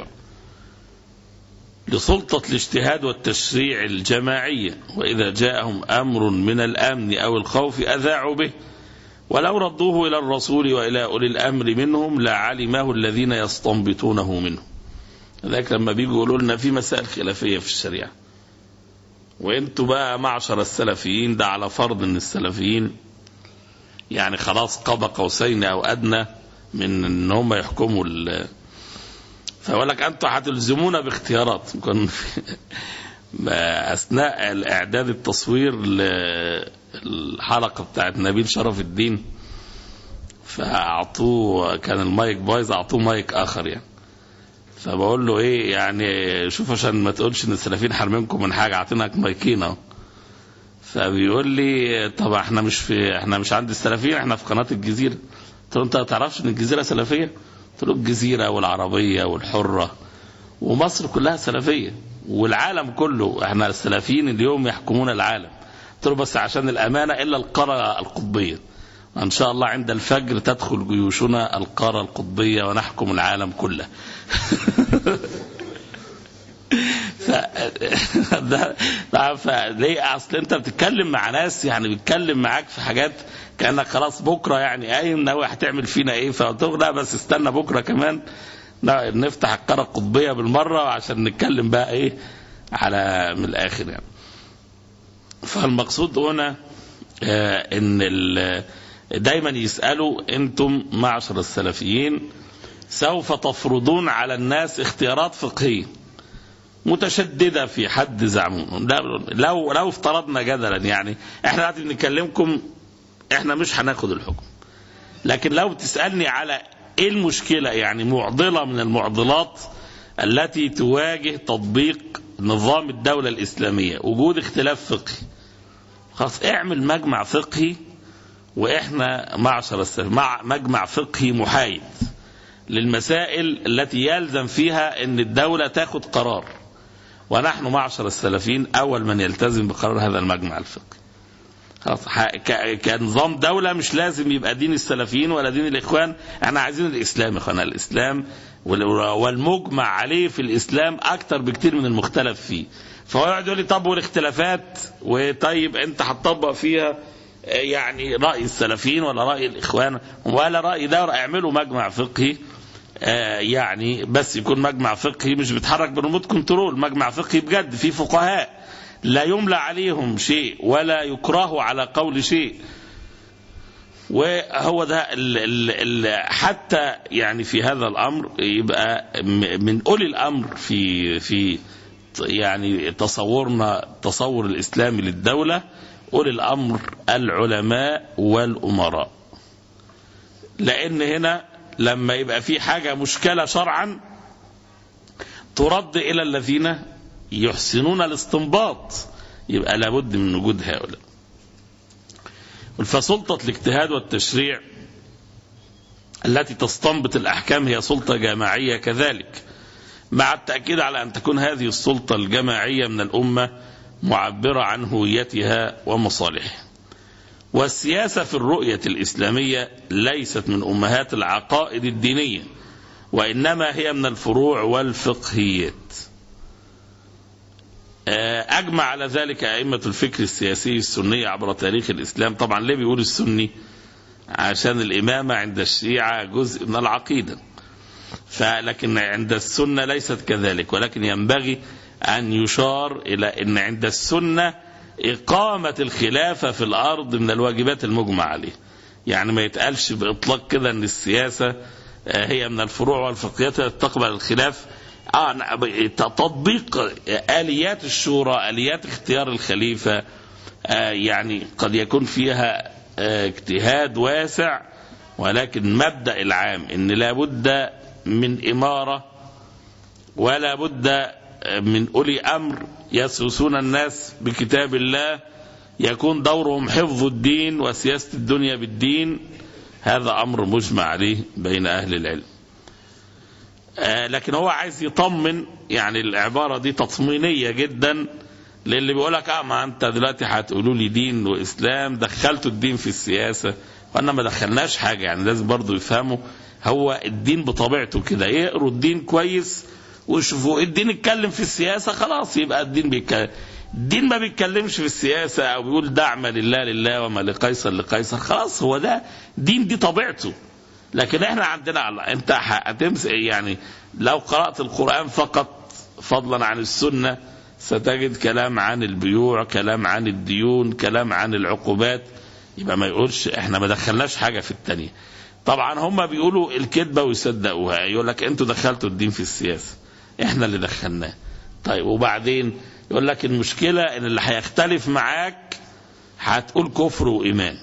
لسلطة الاجتهاد والتشريع الجماعية وإذا جاءهم أمر من الأمن أو الخوف أذاعوا به ولو ردوه إلى الرسول وإلى أولي الأمر منهم لعلمه الذين يستنبطونه منه ذلك لما بيجوا يقولوا لنا في مسائل خلافية في الشريعة وانتوا بقى معشر السلفيين ده على فرض ان السلفيين يعني خلاص قاب قوسين او ادنى من ان هم يحكموا ال فيقول لك انتوا هتلزمونا باختيارات كان اثناء الاعداد التصوير للحلقه بتاعت نبيل شرف الدين فاعطوه كان المايك بايظ اعطوه مايك اخر يعني فبقول له ايه يعني شوف عشان ما تقولش ان السلفيين حارمينكم من حاجه اعطيناك مايكين اهو فبيقول لي طب احنا مش في احنا مش عند السلفيين احنا في قناه الجزيره قلت له انت ما تعرفش ان الجزيره سلفيه قلت له الجزيره والعربيه والحره ومصر كلها سلفيه والعالم كله احنا السلفيين اليوم يحكمون العالم قلت له بس عشان الامانه الا القاره القطبيه ان شاء الله عند الفجر تدخل جيوشنا القاره القطبيه ونحكم العالم كله ف... ده فليه اصل انت بتتكلم مع ناس يعني بيتكلم معاك في حاجات كانك خلاص بكره يعني قايم ناوي هتعمل فينا ايه فقلت له لا بس استنى بكره كمان نفتح القاره القطبيه بالمره عشان نتكلم بقى ايه على من الاخر يعني فالمقصود هنا آه ان دايما يسالوا انتم معشر السلفيين سوف تفرضون على الناس اختيارات فقهيه متشدده في حد زعمهم لو لو افترضنا جدلا يعني احنا دلوقتي بنكلمكم احنا مش هناخد الحكم لكن لو تسالني على ايه المشكله يعني معضله من المعضلات التي تواجه تطبيق نظام الدوله الاسلاميه وجود اختلاف فقهي خلاص اعمل مجمع فقهي واحنا معشر السلف مع مجمع فقهي محايد للمسائل التي يلزم فيها ان الدوله تاخد قرار ونحن معشر السلفيين اول من يلتزم بقرار هذا المجمع الفقهي خلاص كنظام دولة مش لازم يبقى دين السلفيين ولا دين الإخوان احنا عايزين الإسلام يا إخوانا الإسلام والمجمع عليه في الإسلام أكتر بكتير من المختلف فيه فهو يقعد يقول لي طب والاختلافات وطيب أنت هتطبق فيها يعني رأي السلفيين ولا رأي الإخوان ولا رأي ده اعملوا مجمع فقهي يعني بس يكون مجمع فقهي مش بيتحرك بالريموت كنترول مجمع فقهي بجد في فقهاء لا يملى عليهم شيء ولا يكرهوا على قول شيء وهو ده ال ال ال حتى يعني في هذا الامر يبقى من اولي الامر في في يعني تصورنا تصور الاسلامي للدوله اولي الامر العلماء والامراء لان هنا لما يبقى في حاجه مشكله شرعا ترد الى الذين يحسنون الاستنباط يبقى لابد من وجود هؤلاء فسلطة الاجتهاد والتشريع التي تستنبط الأحكام هي سلطة جماعية كذلك مع التأكيد على أن تكون هذه السلطة الجماعية من الأمة معبرة عن هويتها ومصالحها والسياسة في الرؤية الإسلامية ليست من أمهات العقائد الدينية وإنما هي من الفروع والفقهيات أجمع على ذلك أئمة الفكر السياسي السني عبر تاريخ الإسلام طبعا ليه بيقول السني عشان الإمامة عند الشيعة جزء من العقيدة فلكن عند السنة ليست كذلك ولكن ينبغي أن يشار إلى أن عند السنة إقامة الخلافة في الأرض من الواجبات المجمع عليه يعني ما يتقالش بإطلاق كده أن السياسة هي من الفروع والفقهيات تقبل الخلاف آه تطبيق آليات الشورى آليات اختيار الخليفة آه يعني قد يكون فيها آه اجتهاد واسع ولكن مبدأ العام ان لابد من إمارة ولا بد من أولي أمر يسوسون الناس بكتاب الله يكون دورهم حفظ الدين وسياسة الدنيا بالدين هذا أمر مجمع عليه بين أهل العلم آه لكن هو عايز يطمن يعني العبارة دي تطمينية جدا للي بيقول لك اه ما انت دلوقتي هتقولوا لي دين واسلام دخلتوا الدين في السياسه وانا ما دخلناش حاجه يعني لازم برضو يفهموا هو الدين بطبيعته كده يقروا الدين كويس ويشوفوا الدين اتكلم في السياسه خلاص يبقى الدين بيتكلم الدين ما بيتكلمش في السياسه او بيقول دعم لله لله وما لقيصر لقيصر خلاص هو ده دين دي طبيعته لكن احنا عندنا الله انت هتمسك يعني لو قرات القران فقط فضلا عن السنه ستجد كلام عن البيوع كلام عن الديون كلام عن العقوبات يبقى ما يقولش احنا ما دخلناش حاجه في التانية طبعا هم بيقولوا الكذبه ويصدقوها يقول لك انتوا دخلتوا الدين في السياسه احنا اللي دخلناه طيب وبعدين يقول لك المشكله ان اللي هيختلف معاك هتقول كفر وايمان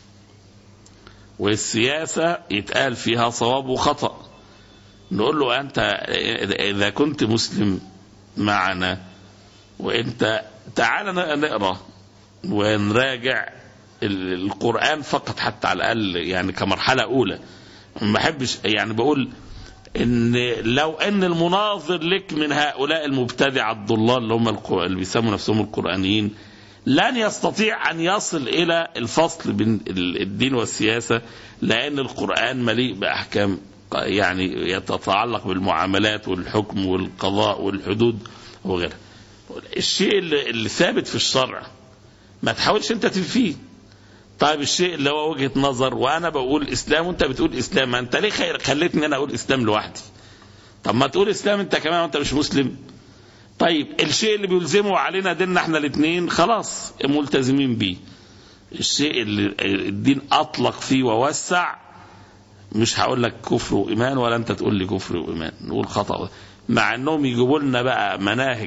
والسياسه يتقال فيها صواب وخطا نقول له انت اذا كنت مسلم معنا وانت تعال نقرا ونراجع القران فقط حتى على الاقل يعني كمرحله اولى ما بحبش يعني بقول ان لو ان المناظر لك من هؤلاء المبتدعه الضلال اللي هم اللي بيسموا نفسهم القرانيين لن يستطيع ان يصل الى الفصل بين الدين والسياسه لان القران مليء باحكام يعني يتتعلق بالمعاملات والحكم والقضاء والحدود وغيرها الشيء اللي, اللي ثابت في الشرع ما تحاولش انت تنفيه طيب الشيء اللي هو وجهه نظر وانا بقول اسلام وانت بتقول اسلام ما انت ليه خير خليتني انا اقول اسلام لوحدي طب ما تقول اسلام انت كمان وانت مش مسلم طيب الشيء اللي بيلزمه علينا ديننا احنا الاثنين خلاص ملتزمين بيه الشيء اللي الدين اطلق فيه ووسع مش هقول لك كفر وايمان ولا انت تقول لي كفر وايمان نقول خطا مع انهم يجيبوا لنا بقى مناهج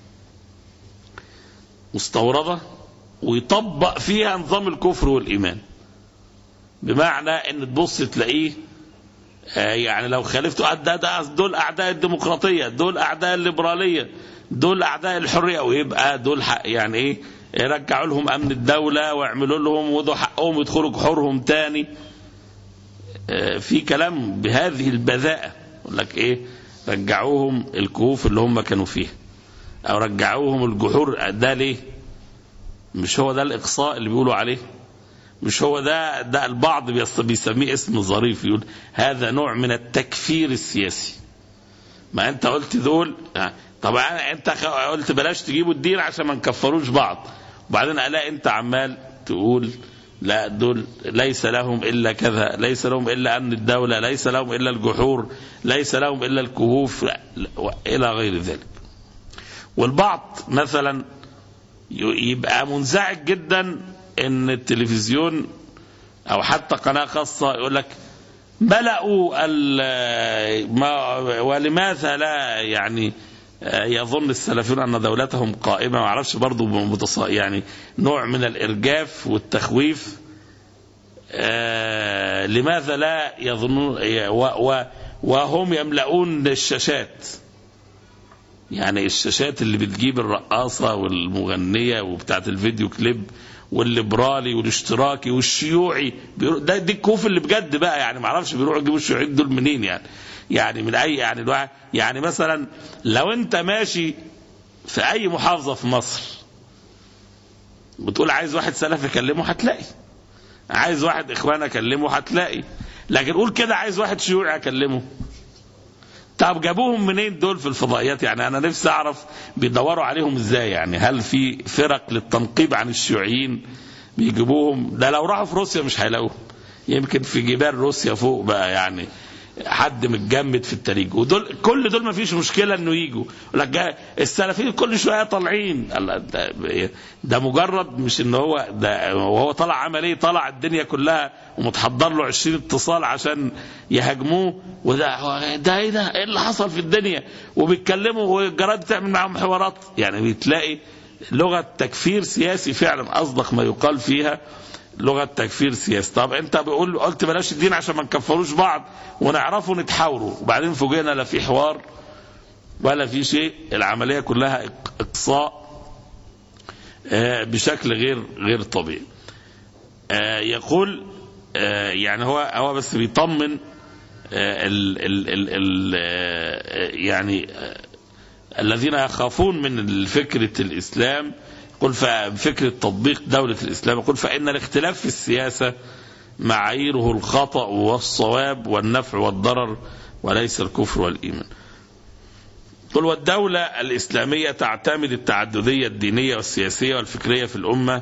مستورده ويطبق فيها نظام الكفر والايمان بمعنى ان تبص تلاقيه آه يعني لو خالفته ده, ده دول اعداء الديمقراطيه دول اعداء الليبراليه دول اعداء الحريه ويبقى دول حق يعني ايه يرجعوا لهم امن الدوله ويعملوا لهم وضوا حقهم يدخلوا جحورهم تاني آه في كلام بهذه البذاءه يقول لك ايه رجعوهم الكهوف اللي هم كانوا فيها او رجعوهم الجحور ده ليه مش هو ده الاقصاء اللي بيقولوا عليه مش هو ده ده البعض بيسميه اسم ظريف يقول هذا نوع من التكفير السياسي ما انت قلت دول طبعا انت قلت بلاش تجيبوا الدين عشان ما نكفروش بعض وبعدين الاقي انت عمال تقول لا دول ليس لهم الا كذا ليس لهم الا امن الدوله ليس لهم الا الجحور ليس لهم الا الكهوف الى غير ذلك والبعض مثلا يبقى منزعج جدا ان التلفزيون او حتى قناه خاصه يقول لك ملأوا ما ولماذا لا يعني يظن السلفيون ان دولتهم قائمه ما اعرفش برضه متص... يعني نوع من الارجاف والتخويف آه لماذا لا يظنون و... و... وهم يملؤون الشاشات يعني الشاشات اللي بتجيب الرقاصة والمغنية وبتاعت الفيديو كليب والليبرالي والاشتراكي والشيوعي بيرو- ده دي الكوف اللي بجد بقى يعني ما اعرفش بيروحوا يجيبوا الشيوعيين دول منين يعني يعني من اي يعني الواحد يعني مثلا لو انت ماشي في اي محافظه في مصر بتقول عايز واحد سلف اكلمه هتلاقي عايز واحد اخوان اكلمه هتلاقي لكن قول كده عايز واحد شيوعي اكلمه طب جابوهم منين دول في الفضائيات يعني انا نفسي اعرف بيدوروا عليهم ازاي يعني هل في فرق للتنقيب عن الشيوعيين بيجيبوهم ده لو راحوا في روسيا مش هيلاقوهم يمكن في جبال روسيا فوق بقى يعني حد متجمد في التليج ودول كل دول ما فيش مشكله انه يجوا يقول لك جا- السلفيين كل شويه طالعين الله ده, ده مجرد مش ان هو ده وهو طلع عمل ايه طلع الدنيا كلها ومتحضر له 20 اتصال عشان يهاجموه وده هو- ده ايه ده ايه اللي حصل في الدنيا وبيتكلموا والجرايد بتعمل معاهم حوارات يعني بتلاقي لغه تكفير سياسي فعلا اصدق ما يقال فيها لغه تكفير سياسي طب انت بقول قلت بلاش الدين عشان ما نكفروش بعض ونعرفوا نتحاوروا وبعدين فوجئنا لا في حوار ولا في شيء العمليه كلها إق- اقصاء آه، بشكل غير غير طبيعي آه، يقول آه، يعني هو هو بس بيطمن آه، ال ال ال ال آه، يعني آه، الذين يخافون من فكرة الإسلام يقول فكرة تطبيق دولة الإسلام يقول فإن الاختلاف في السياسة معاييره الخطأ والصواب والنفع والضرر وليس الكفر والإيمان قل والدولة الإسلامية تعتمد التعددية الدينية والسياسية والفكرية في الأمة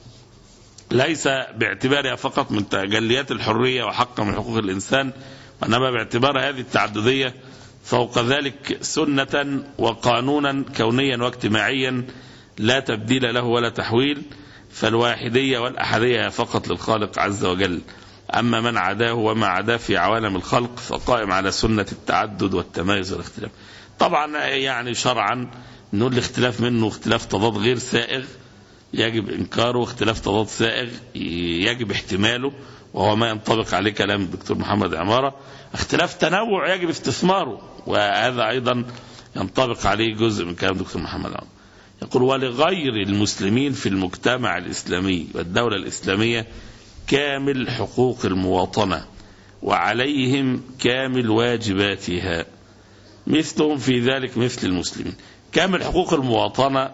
ليس باعتبارها فقط من تجليات الحرية وحق من حقوق الإنسان وإنما باعتبار هذه التعددية فوق ذلك سنة وقانونا كونيا واجتماعيا لا تبديل له ولا تحويل فالواحدية والأحدية فقط للخالق عز وجل أما من عداه وما عداه في عوالم الخلق فقائم على سنة التعدد والتمايز والاختلاف طبعا يعني شرعا نقول الاختلاف منه اختلاف تضاد غير سائغ يجب إنكاره اختلاف تضاد سائغ يجب احتماله وهو ما ينطبق عليه كلام الدكتور محمد عمارة اختلاف تنوع يجب استثماره وهذا أيضا ينطبق عليه جزء من كلام الدكتور محمد عمارة يقول ولغير المسلمين في المجتمع الإسلامي والدولة الإسلامية كامل حقوق المواطنة وعليهم كامل واجباتها مثلهم في ذلك مثل المسلمين كامل حقوق المواطنة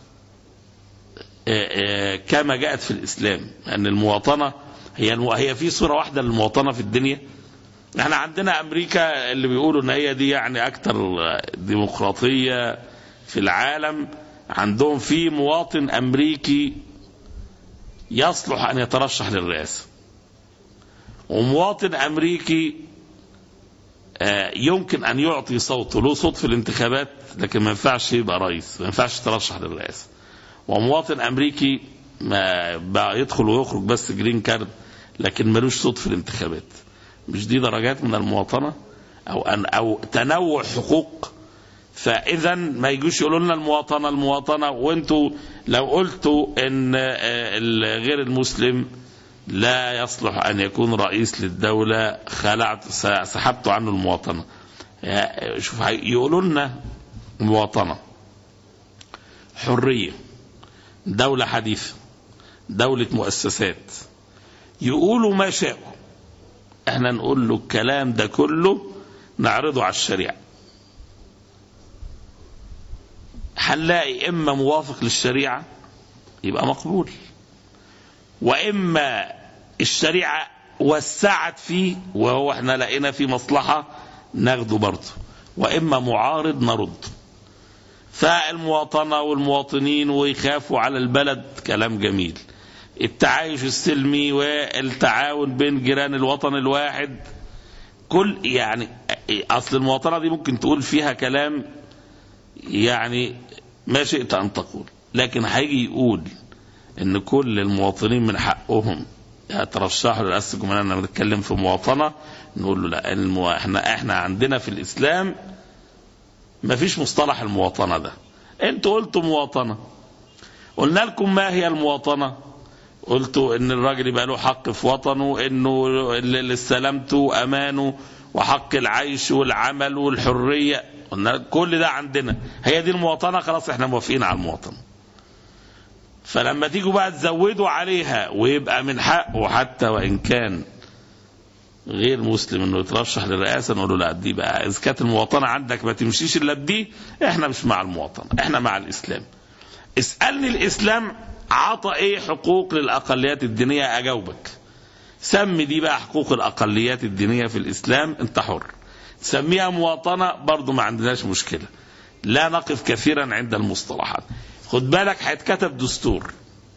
كما جاءت في الإسلام أن المواطنة هي هي في صورة واحدة للمواطنة في الدنيا احنا عندنا أمريكا اللي بيقولوا أن هي دي يعني أكثر ديمقراطية في العالم عندهم في مواطن أمريكي يصلح أن يترشح للرئاسة ومواطن أمريكي يمكن أن يعطي صوته له صوت في الانتخابات لكن ما ينفعش يبقى رئيس ما ينفعش يترشح للرئاسة ومواطن أمريكي ما بقى يدخل ويخرج بس جرين كارد لكن ملوش صوت في الانتخابات مش دي درجات من المواطنة أو أن أو تنوع حقوق فاذا ما يجوش يقولوا لنا المواطنه المواطنه وانتوا لو قلتوا ان غير المسلم لا يصلح ان يكون رئيس للدوله خلعت سحبتوا عنه المواطنه شوف يقولوا لنا مواطنه حريه دوله حديثه دوله مؤسسات يقولوا ما شاءوا احنا نقول له الكلام ده كله نعرضه على الشريعه هنلاقي اما موافق للشريعه يبقى مقبول واما الشريعه وسعت فيه وهو احنا لقينا فيه مصلحه ناخده برضه واما معارض نرد فالمواطنه والمواطنين ويخافوا على البلد كلام جميل التعايش السلمي والتعاون بين جيران الوطن الواحد كل يعني اصل المواطنه دي ممكن تقول فيها كلام يعني ما شئت أن تقول لكن هيجي يقول ان كل المواطنين من حقهم يترشحوا لرئاسة الجمهورية انا بنتكلم في مواطنة نقول له لا المو... احنا احنا عندنا في الاسلام ما فيش مصطلح المواطنة ده انتوا قلتوا مواطنة قلنا لكم ما هي المواطنة قلتوا ان الراجل يبقى له حق في وطنه انه لسلامته امانه وحق العيش والعمل والحريه قلنا كل ده عندنا هي دي المواطنة خلاص احنا موافقين على المواطنة فلما تيجوا بقى تزودوا عليها ويبقى من حقه حتى وان كان غير مسلم انه يترشح للرئاسه نقول له لا دي بقى اذا كانت المواطنه عندك ما تمشيش الا بدي احنا مش مع المواطنه احنا مع الاسلام اسالني الاسلام عطى ايه حقوق للاقليات الدينيه اجاوبك سمي دي بقى حقوق الاقليات الدينيه في الاسلام انت حر سميها مواطنه برضو ما عندناش مشكله لا نقف كثيرا عند المصطلحات خد بالك هيتكتب دستور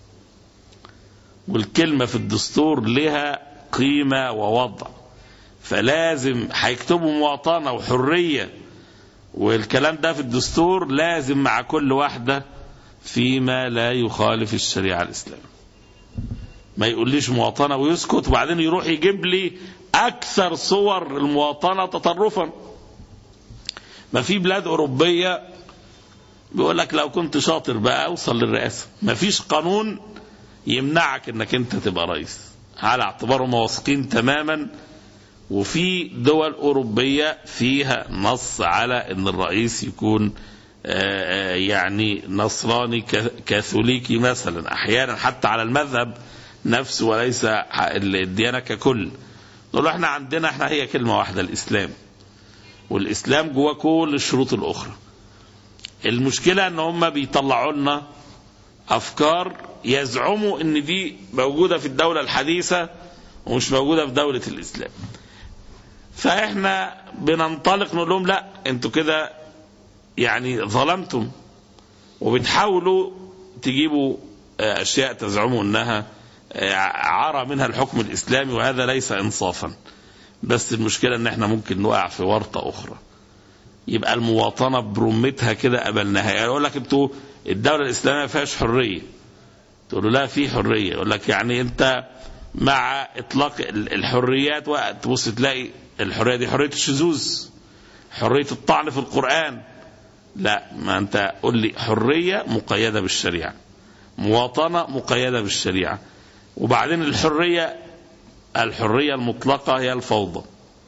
والكلمه في الدستور لها قيمه ووضع فلازم هيكتبوا مواطنه وحريه والكلام ده في الدستور لازم مع كل واحده فيما لا يخالف الشريعه الاسلاميه ما يقوليش مواطنه ويسكت وبعدين يروح يجيب لي اكثر صور المواطنه تطرفا ما في بلاد اوروبيه بيقول لك لو كنت شاطر بقى اوصل للرئاسه ما فيش قانون يمنعك انك انت تبقى رئيس على اعتبارهم واثقين تماما وفي دول اوروبيه فيها نص على ان الرئيس يكون آه، آه، يعني نصراني كا- كاثوليكي مثلا احيانا حتى على المذهب نفسه وليس ح- الديانه ككل نقول له احنا عندنا احنا هي كلمه واحده الاسلام والاسلام جواه كل الشروط الاخرى المشكله ان هم بيطلعوا لنا افكار يزعموا ان دي موجوده في الدوله الحديثه ومش موجوده في دوله الاسلام فاحنا بننطلق نقول لهم لا انتوا كده يعني ظلمتم وبتحاولوا تجيبوا آه، اشياء تزعموا انها آه، عرى منها الحكم الاسلامي وهذا ليس انصافا بس المشكله ان احنا ممكن نقع في ورطه اخرى يبقى المواطنه برمتها كده قبلناها يعني يقول لك انتوا الدوله الاسلاميه ما فيهاش حريه تقول له لا في حريه يقول لك يعني انت مع اطلاق ال- الحريات وقت تبص تلاقي الحريه دي حريه الشذوذ حريه الطعن في القران لا ما انت قول لي حريه مقيده بالشريعه مواطنه مقيده بالشريعه وبعدين الحريه الحريه المطلقه هي الفوضى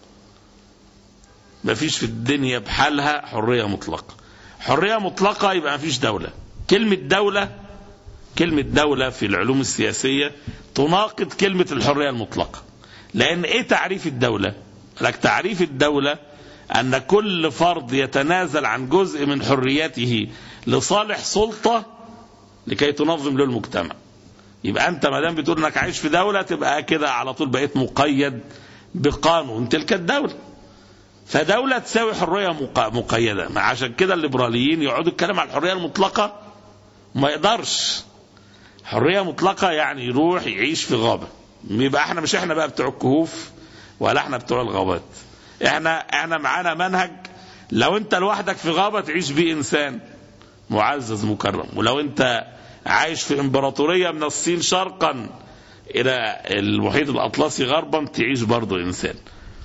ما فيش في الدنيا بحالها حريه مطلقه حريه مطلقه يبقى ما فيش دوله كلمه دوله كلمه دوله في العلوم السياسيه تناقض كلمه الحريه المطلقه لان ايه تعريف الدوله لك تعريف الدوله ان كل فرد يتنازل عن جزء من حريته لصالح سلطه لكي تنظم له المجتمع يبقى انت ما دام بتقول انك عايش في دوله تبقى كده على طول بقيت مقيد بقانون تلك الدوله فدولة تساوي حرية مق- مقيدة ما عشان كده الليبراليين يقعدوا يتكلموا عن الحرية المطلقة ما يقدرش حرية مطلقة يعني يروح يعيش في غابة يبقى احنا مش احنا بقى بتوع الكهوف ولا احنا بتوع الغابات احنا احنا معانا منهج لو انت لوحدك في غابة تعيش بيه انسان معزز مكرم ولو انت عايش في امبراطورية من الصين شرقا الى المحيط الاطلسي غربا تعيش برضه انسان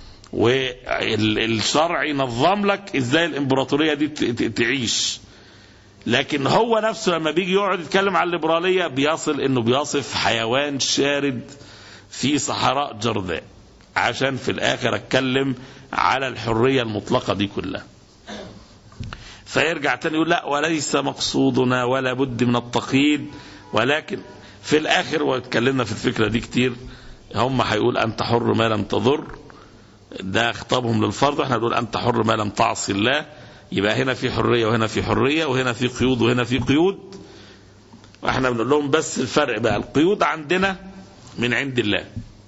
والشرع ينظم لك ازاي الامبراطوريه دي ت- ت- تعيش لكن هو نفسه لما بيجي يقعد يتكلم عن الليبراليه بيصل انه بيصف حيوان شارد في صحراء جرداء عشان في الاخر اتكلم على الحريه المطلقه دي كلها فيرجع تاني يقول لا وليس مقصودنا ولا بد من التقييد ولكن في الاخر واتكلمنا في الفكره دي كتير هم هيقول انت حر ما لم تضر ده خطابهم للفرد واحنا بنقول انت حر ما لم تعصي الله يبقى هنا في حريه وهنا في حريه وهنا في قيود وهنا في قيود واحنا بنقول لهم بس الفرق بقى القيود عندنا من عند الله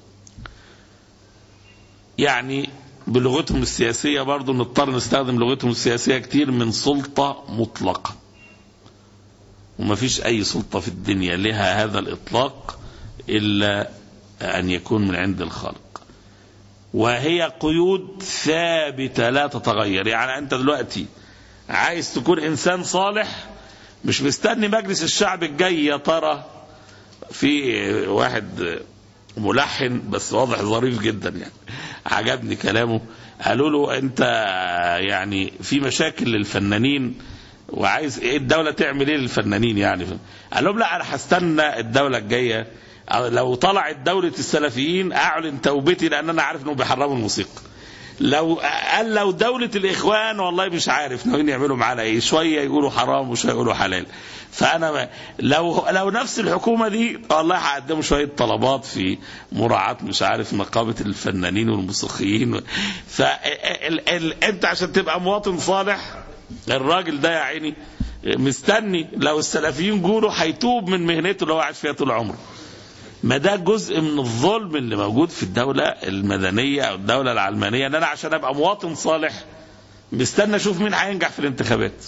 يعني بلغتهم السياسية برضو نضطر نستخدم لغتهم السياسية كتير من سلطة مطلقة وما فيش أي سلطة في الدنيا لها هذا الإطلاق إلا أن يكون من عند الخالق وهي قيود ثابتة لا تتغير يعني أنت دلوقتي عايز تكون إنسان صالح مش مستني مجلس الشعب الجاي يا ترى في واحد ملحن بس واضح ظريف جدا يعني عجبني كلامه قالوا له انت يعني في مشاكل للفنانين وعايز ايه الدولة تعمل ايه للفنانين يعني قال لهم لا انا هستنى الدولة الجاية لو طلعت دولة السلفيين اعلن توبتي لان انا عارف انهم بيحرموا الموسيقى لو قال لو دولة الإخوان والله مش عارف ناويين يعملوا معانا إيه شوية يقولوا حرام وشوية يقولوا حلال فأنا ما لو لو نفس الحكومة دي والله هقدموا شوية طلبات في مراعاة مش عارف نقابة الفنانين والموسيقيين ف ال- ال- أنت عشان تبقى مواطن صالح الراجل ده يا عيني مستني لو السلفيين جوله هيتوب من مهنته اللي هو عايش فيها طول عمره ما ده جزء من الظلم اللي موجود في الدولة المدنية أو الدولة العلمانية إن أنا عشان أبقى مواطن صالح مستني أشوف مين هينجح في الانتخابات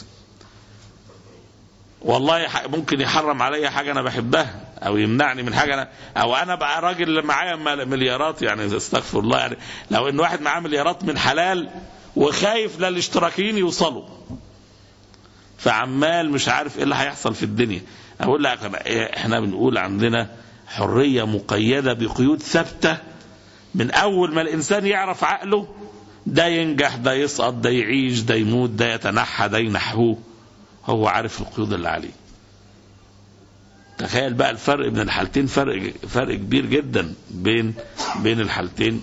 والله يح- ممكن يحرم عليا حاجة أنا بحبها أو يمنعني من حاجة أنا أو أنا بقى راجل معايا مل- مليارات يعني استغفر الله يعني لو إن واحد معاه مليارات من حلال وخايف للاشتراكيين يوصلوا فعمال مش عارف ايه اللي هيحصل في الدنيا اقول لك أنا- احنا بنقول عندنا حريه مقيده بقيود ثابته من اول ما الانسان يعرف عقله ده ينجح ده يسقط ده يعيش ده يموت ده يتنحى ده ينحوه هو عارف القيود اللي عليه تخيل بقى الفرق بين الحالتين فرق فرق كبير جدا بين بين الحالتين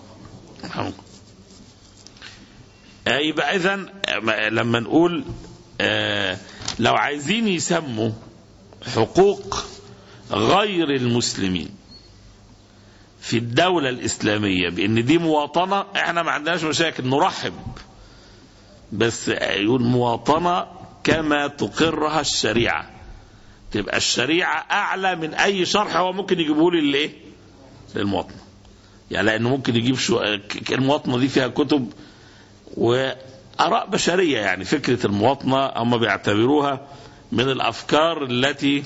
آه، يبقى اذا لما نقول آه، لو عايزين يسموا حقوق غير المسلمين في الدولة الإسلامية بأن دي مواطنة احنا ما عندناش مشاكل نرحب بس يقول مواطنة كما تقرها الشريعة تبقى الشريعة أعلى من أي شرح هو ممكن يجيبه لي لإيه؟ للمواطنة يعني لأنه ممكن يجيب شو ك- المواطنة دي فيها كتب وآراء بشرية يعني فكرة المواطنة هم بيعتبروها من الأفكار التي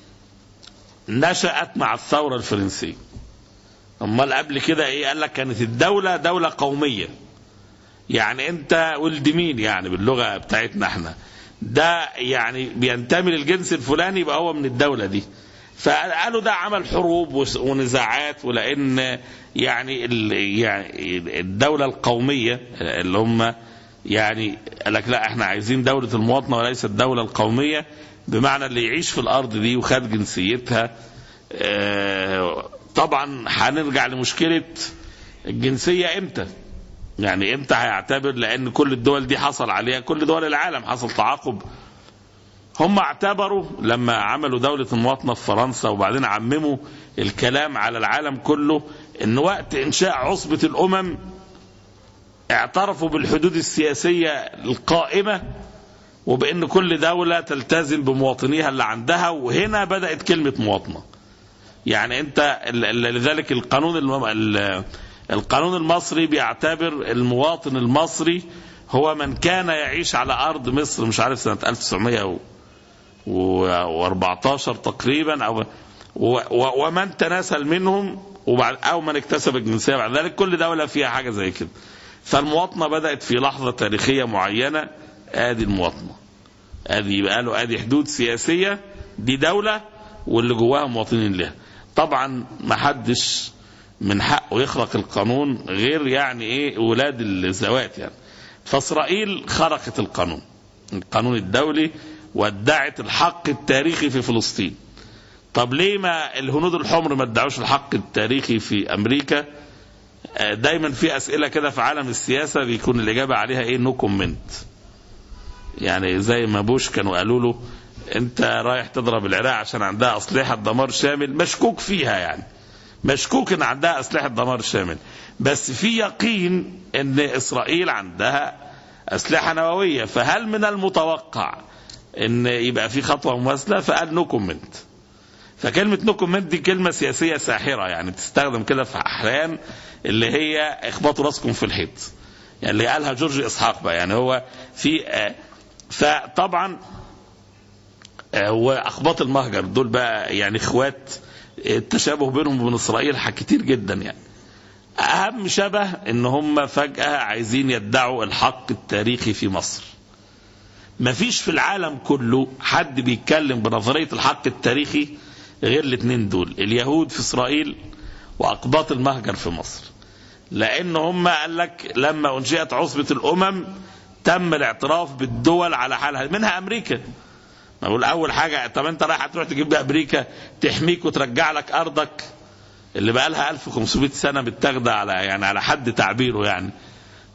نشأت مع الثورة الفرنسية امال قبل كده ايه قال لك كانت الدولة دولة قومية يعني انت ولد مين يعني باللغة بتاعتنا احنا ده يعني بينتمي للجنس الفلاني يبقى هو من الدولة دي فقالوا ده عمل حروب وس- ونزاعات ولان يعني ال- يعني الدولة القومية اللي هم يعني قال لك لا احنا عايزين دولة المواطنة وليس الدولة القومية بمعنى اللي يعيش في الارض دي وخد جنسيتها آه، طبعا هنرجع لمشكلة الجنسية امتى يعني امتى هيعتبر لان كل الدول دي حصل عليها كل دول العالم حصل تعاقب هم اعتبروا لما عملوا دولة المواطنة في فرنسا وبعدين عمموا الكلام على العالم كله ان وقت انشاء عصبة الامم اعترفوا بالحدود السياسية القائمة وبان كل دولة تلتزم بمواطنيها اللي عندها وهنا بدأت كلمة مواطنة يعني انت ال- ال- لذلك القانون الم- ال- القانون المصري بيعتبر المواطن المصري هو من كان يعيش على ارض مصر مش عارف سنه 1914 تقريبا او و- و- ومن تناسل منهم وبعد او من اكتسب الجنسيه بعد ذلك كل دوله فيها حاجه زي كده فالمواطنه بدات في لحظه تاريخيه معينه ادي المواطنه ادي يبقى له ادي حدود سياسيه دي دوله واللي جواها مواطنين لها طبعا ما حدش من حقه يخرق القانون غير يعني ايه ولاد الزوات يعني فاسرائيل خرقت القانون القانون الدولي وادعت الحق التاريخي في فلسطين طب ليه ما الهنود الحمر ما ادعوش الحق التاريخي في امريكا آه، دايما في اسئله كده في عالم السياسه بيكون الاجابه عليها ايه نو كومنت يعني زي ما بوش كانوا قالوا له انت رايح تضرب العراق عشان عندها اسلحه دمار شامل مشكوك فيها يعني مشكوك ان عندها اسلحه دمار شامل بس في يقين ان اسرائيل عندها اسلحه نوويه فهل من المتوقع ان يبقى في خطوه مماثله فقال نو كومنت فكلمه نو كومنت دي كلمه سياسيه ساحره يعني تستخدم كده في احيان اللي هي اخبطوا راسكم في الحيط يعني اللي قالها جورج اسحاق بقى يعني هو في آه، فطبعا آه، واخباط المهجر دول بقى يعني اخوات التشابه بينهم وبين اسرائيل ح- كتير جدا يعني اهم شبه ان هم فجاه عايزين يدعوا الحق التاريخي في مصر مفيش في العالم كله حد بيتكلم بنظريه الحق التاريخي غير الاثنين دول اليهود في اسرائيل واقباط المهجر في مصر لان هم قال لك لما انشئت عصبه الامم تم الاعتراف بالدول على حالها منها امريكا نقول اول حاجه طب انت رايح هتروح تجيب لي امريكا تحميك وترجع لك ارضك اللي بقى لها 1500 سنه متاخده على يعني على حد تعبيره يعني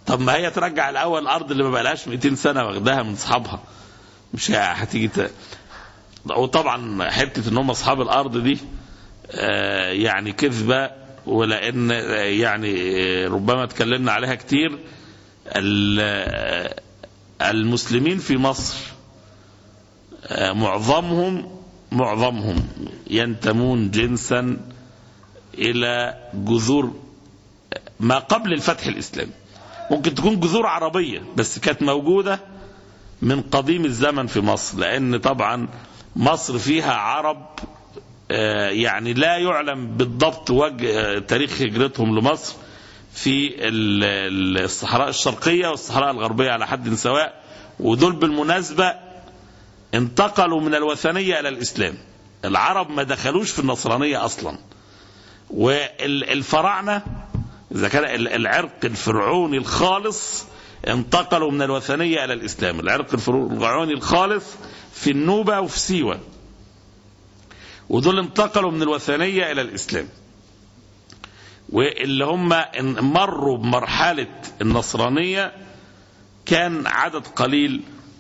طب ما هي ترجع الاول الارض اللي ما بقالهاش 200 سنه واخداها من اصحابها مش هتيجي ت... وطبعا حته ان هم اصحاب الارض دي آه، يعني كذبه ولان آه، يعني آه، ربما اتكلمنا عليها كتير ال- آه، المسلمين في مصر آه، معظمهم معظمهم ينتمون جنسا الى جذور ما قبل الفتح الاسلامي ممكن تكون جذور عربيه بس كانت موجوده من قديم الزمن في مصر لان طبعا مصر فيها عرب آه، يعني لا يعلم بالضبط وجه آه، تاريخ هجرتهم لمصر في ال- ال- الصحراء الشرقيه والصحراء الغربيه على حد سواء ودول بالمناسبه انتقلوا من الوثنيه الى الاسلام العرب ما دخلوش في النصرانيه اصلا والفراعنه اذا كان ال- العرق الفرعوني الخالص انتقلوا من الوثنيه الى الاسلام العرق الفرعوني الخالص في النوبه وفي سيوه ودول انتقلوا من الوثنيه الى الاسلام واللي هم ان- مروا بمرحله النصرانيه كان عدد قليل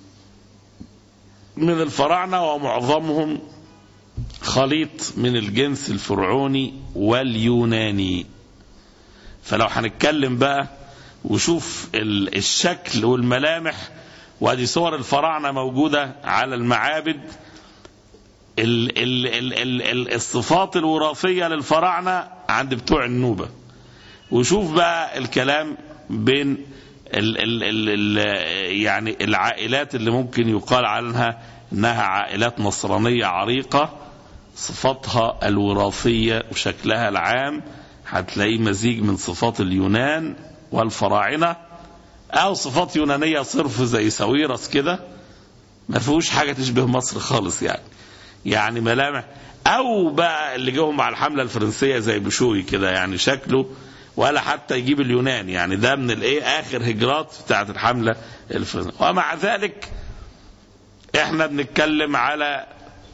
من الفراعنه ومعظمهم خليط من الجنس الفرعوني واليوناني فلو هنتكلم بقى وشوف ال- الشكل والملامح وادي صور الفراعنه موجوده على المعابد ال ال ال ال ال الصفات الوراثيه للفراعنه عند بتوع النوبه وشوف بقى الكلام بين ال ال ال ال يعني العائلات اللي ممكن يقال عنها انها عائلات نصرانيه عريقه صفاتها الوراثيه وشكلها العام هتلاقيه مزيج من صفات اليونان والفراعنه او صفات يونانيه صرف زي ساويرس كده ما فيهوش حاجه تشبه مصر خالص يعني يعني ملامح او بقى اللي جاهم مع الحمله الفرنسيه زي بشوي كده يعني شكله ولا حتى يجيب اليونان يعني ده من الايه اخر هجرات بتاعت الحمله الفرنسيه ومع ذلك احنا بنتكلم على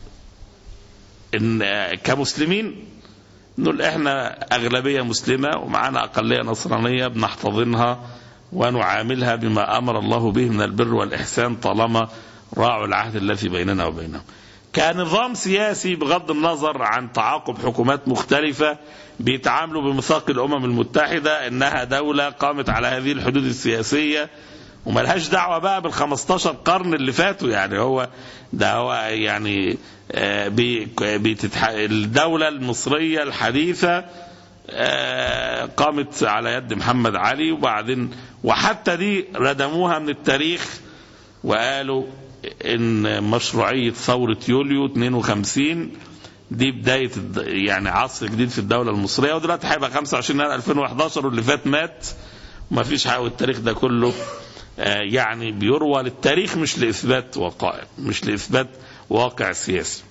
ان آه، كمسلمين نقول احنا اغلبيه مسلمه ومعانا اقليه نصرانيه بنحتضنها ونعاملها بما امر الله به من البر والاحسان طالما راعوا العهد الذي بيننا وبينهم. كنظام سياسي بغض النظر عن تعاقب حكومات مختلفه بيتعاملوا بميثاق الامم المتحده انها دوله قامت على هذه الحدود السياسيه وملهاش دعوه بقى بال 15 قرن اللي فاتوا يعني هو ده هو يعني آه، بي- بتتح... الدوله المصريه الحديثه آه، قامت على يد محمد علي وبعدين وحتى دي ردموها من التاريخ وقالوا ان مشروعيه ثوره يوليو 52 دي بدايه الد- يعني عصر جديد في الدوله المصريه ودلوقتي هيبقى 25 يناير 2011 واللي فات مات وما فيش حاجه والتاريخ ده كله آه، يعني بيروى للتاريخ مش لاثبات وقائع مش لاثبات واقع سياسي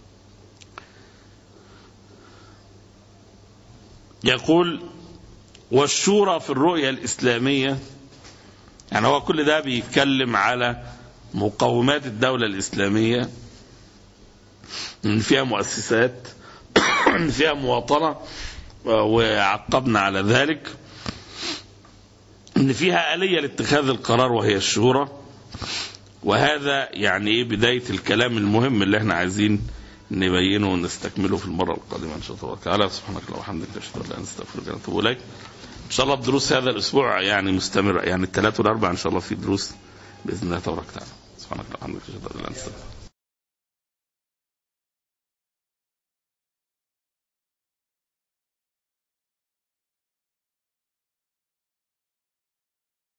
يقول والشورى في الرؤية الإسلامية يعني هو كل ده بيتكلم على مقومات الدولة الإسلامية إن فيها مؤسسات إن فيها مواطنة وعقبنا على ذلك إن فيها آلية لاتخاذ القرار وهي الشورى وهذا يعني إيه بداية الكلام المهم اللي احنا عايزين نبينه ونستكمله في المرة القادمة إن شاء الله تعالى سبحانك اللهم وبحمدك أشهد أن لا إله إلا أنت أستغفرك وأتوب إليك إن شاء الله الدروس هذا الأسبوع يعني مستمرة يعني الثلاث والأربع إن شاء الله في دروس بإذن الله تبارك وتعالى سبحانك اللهم وبحمدك أشهد أن لا إله إلا أنت أستغفرك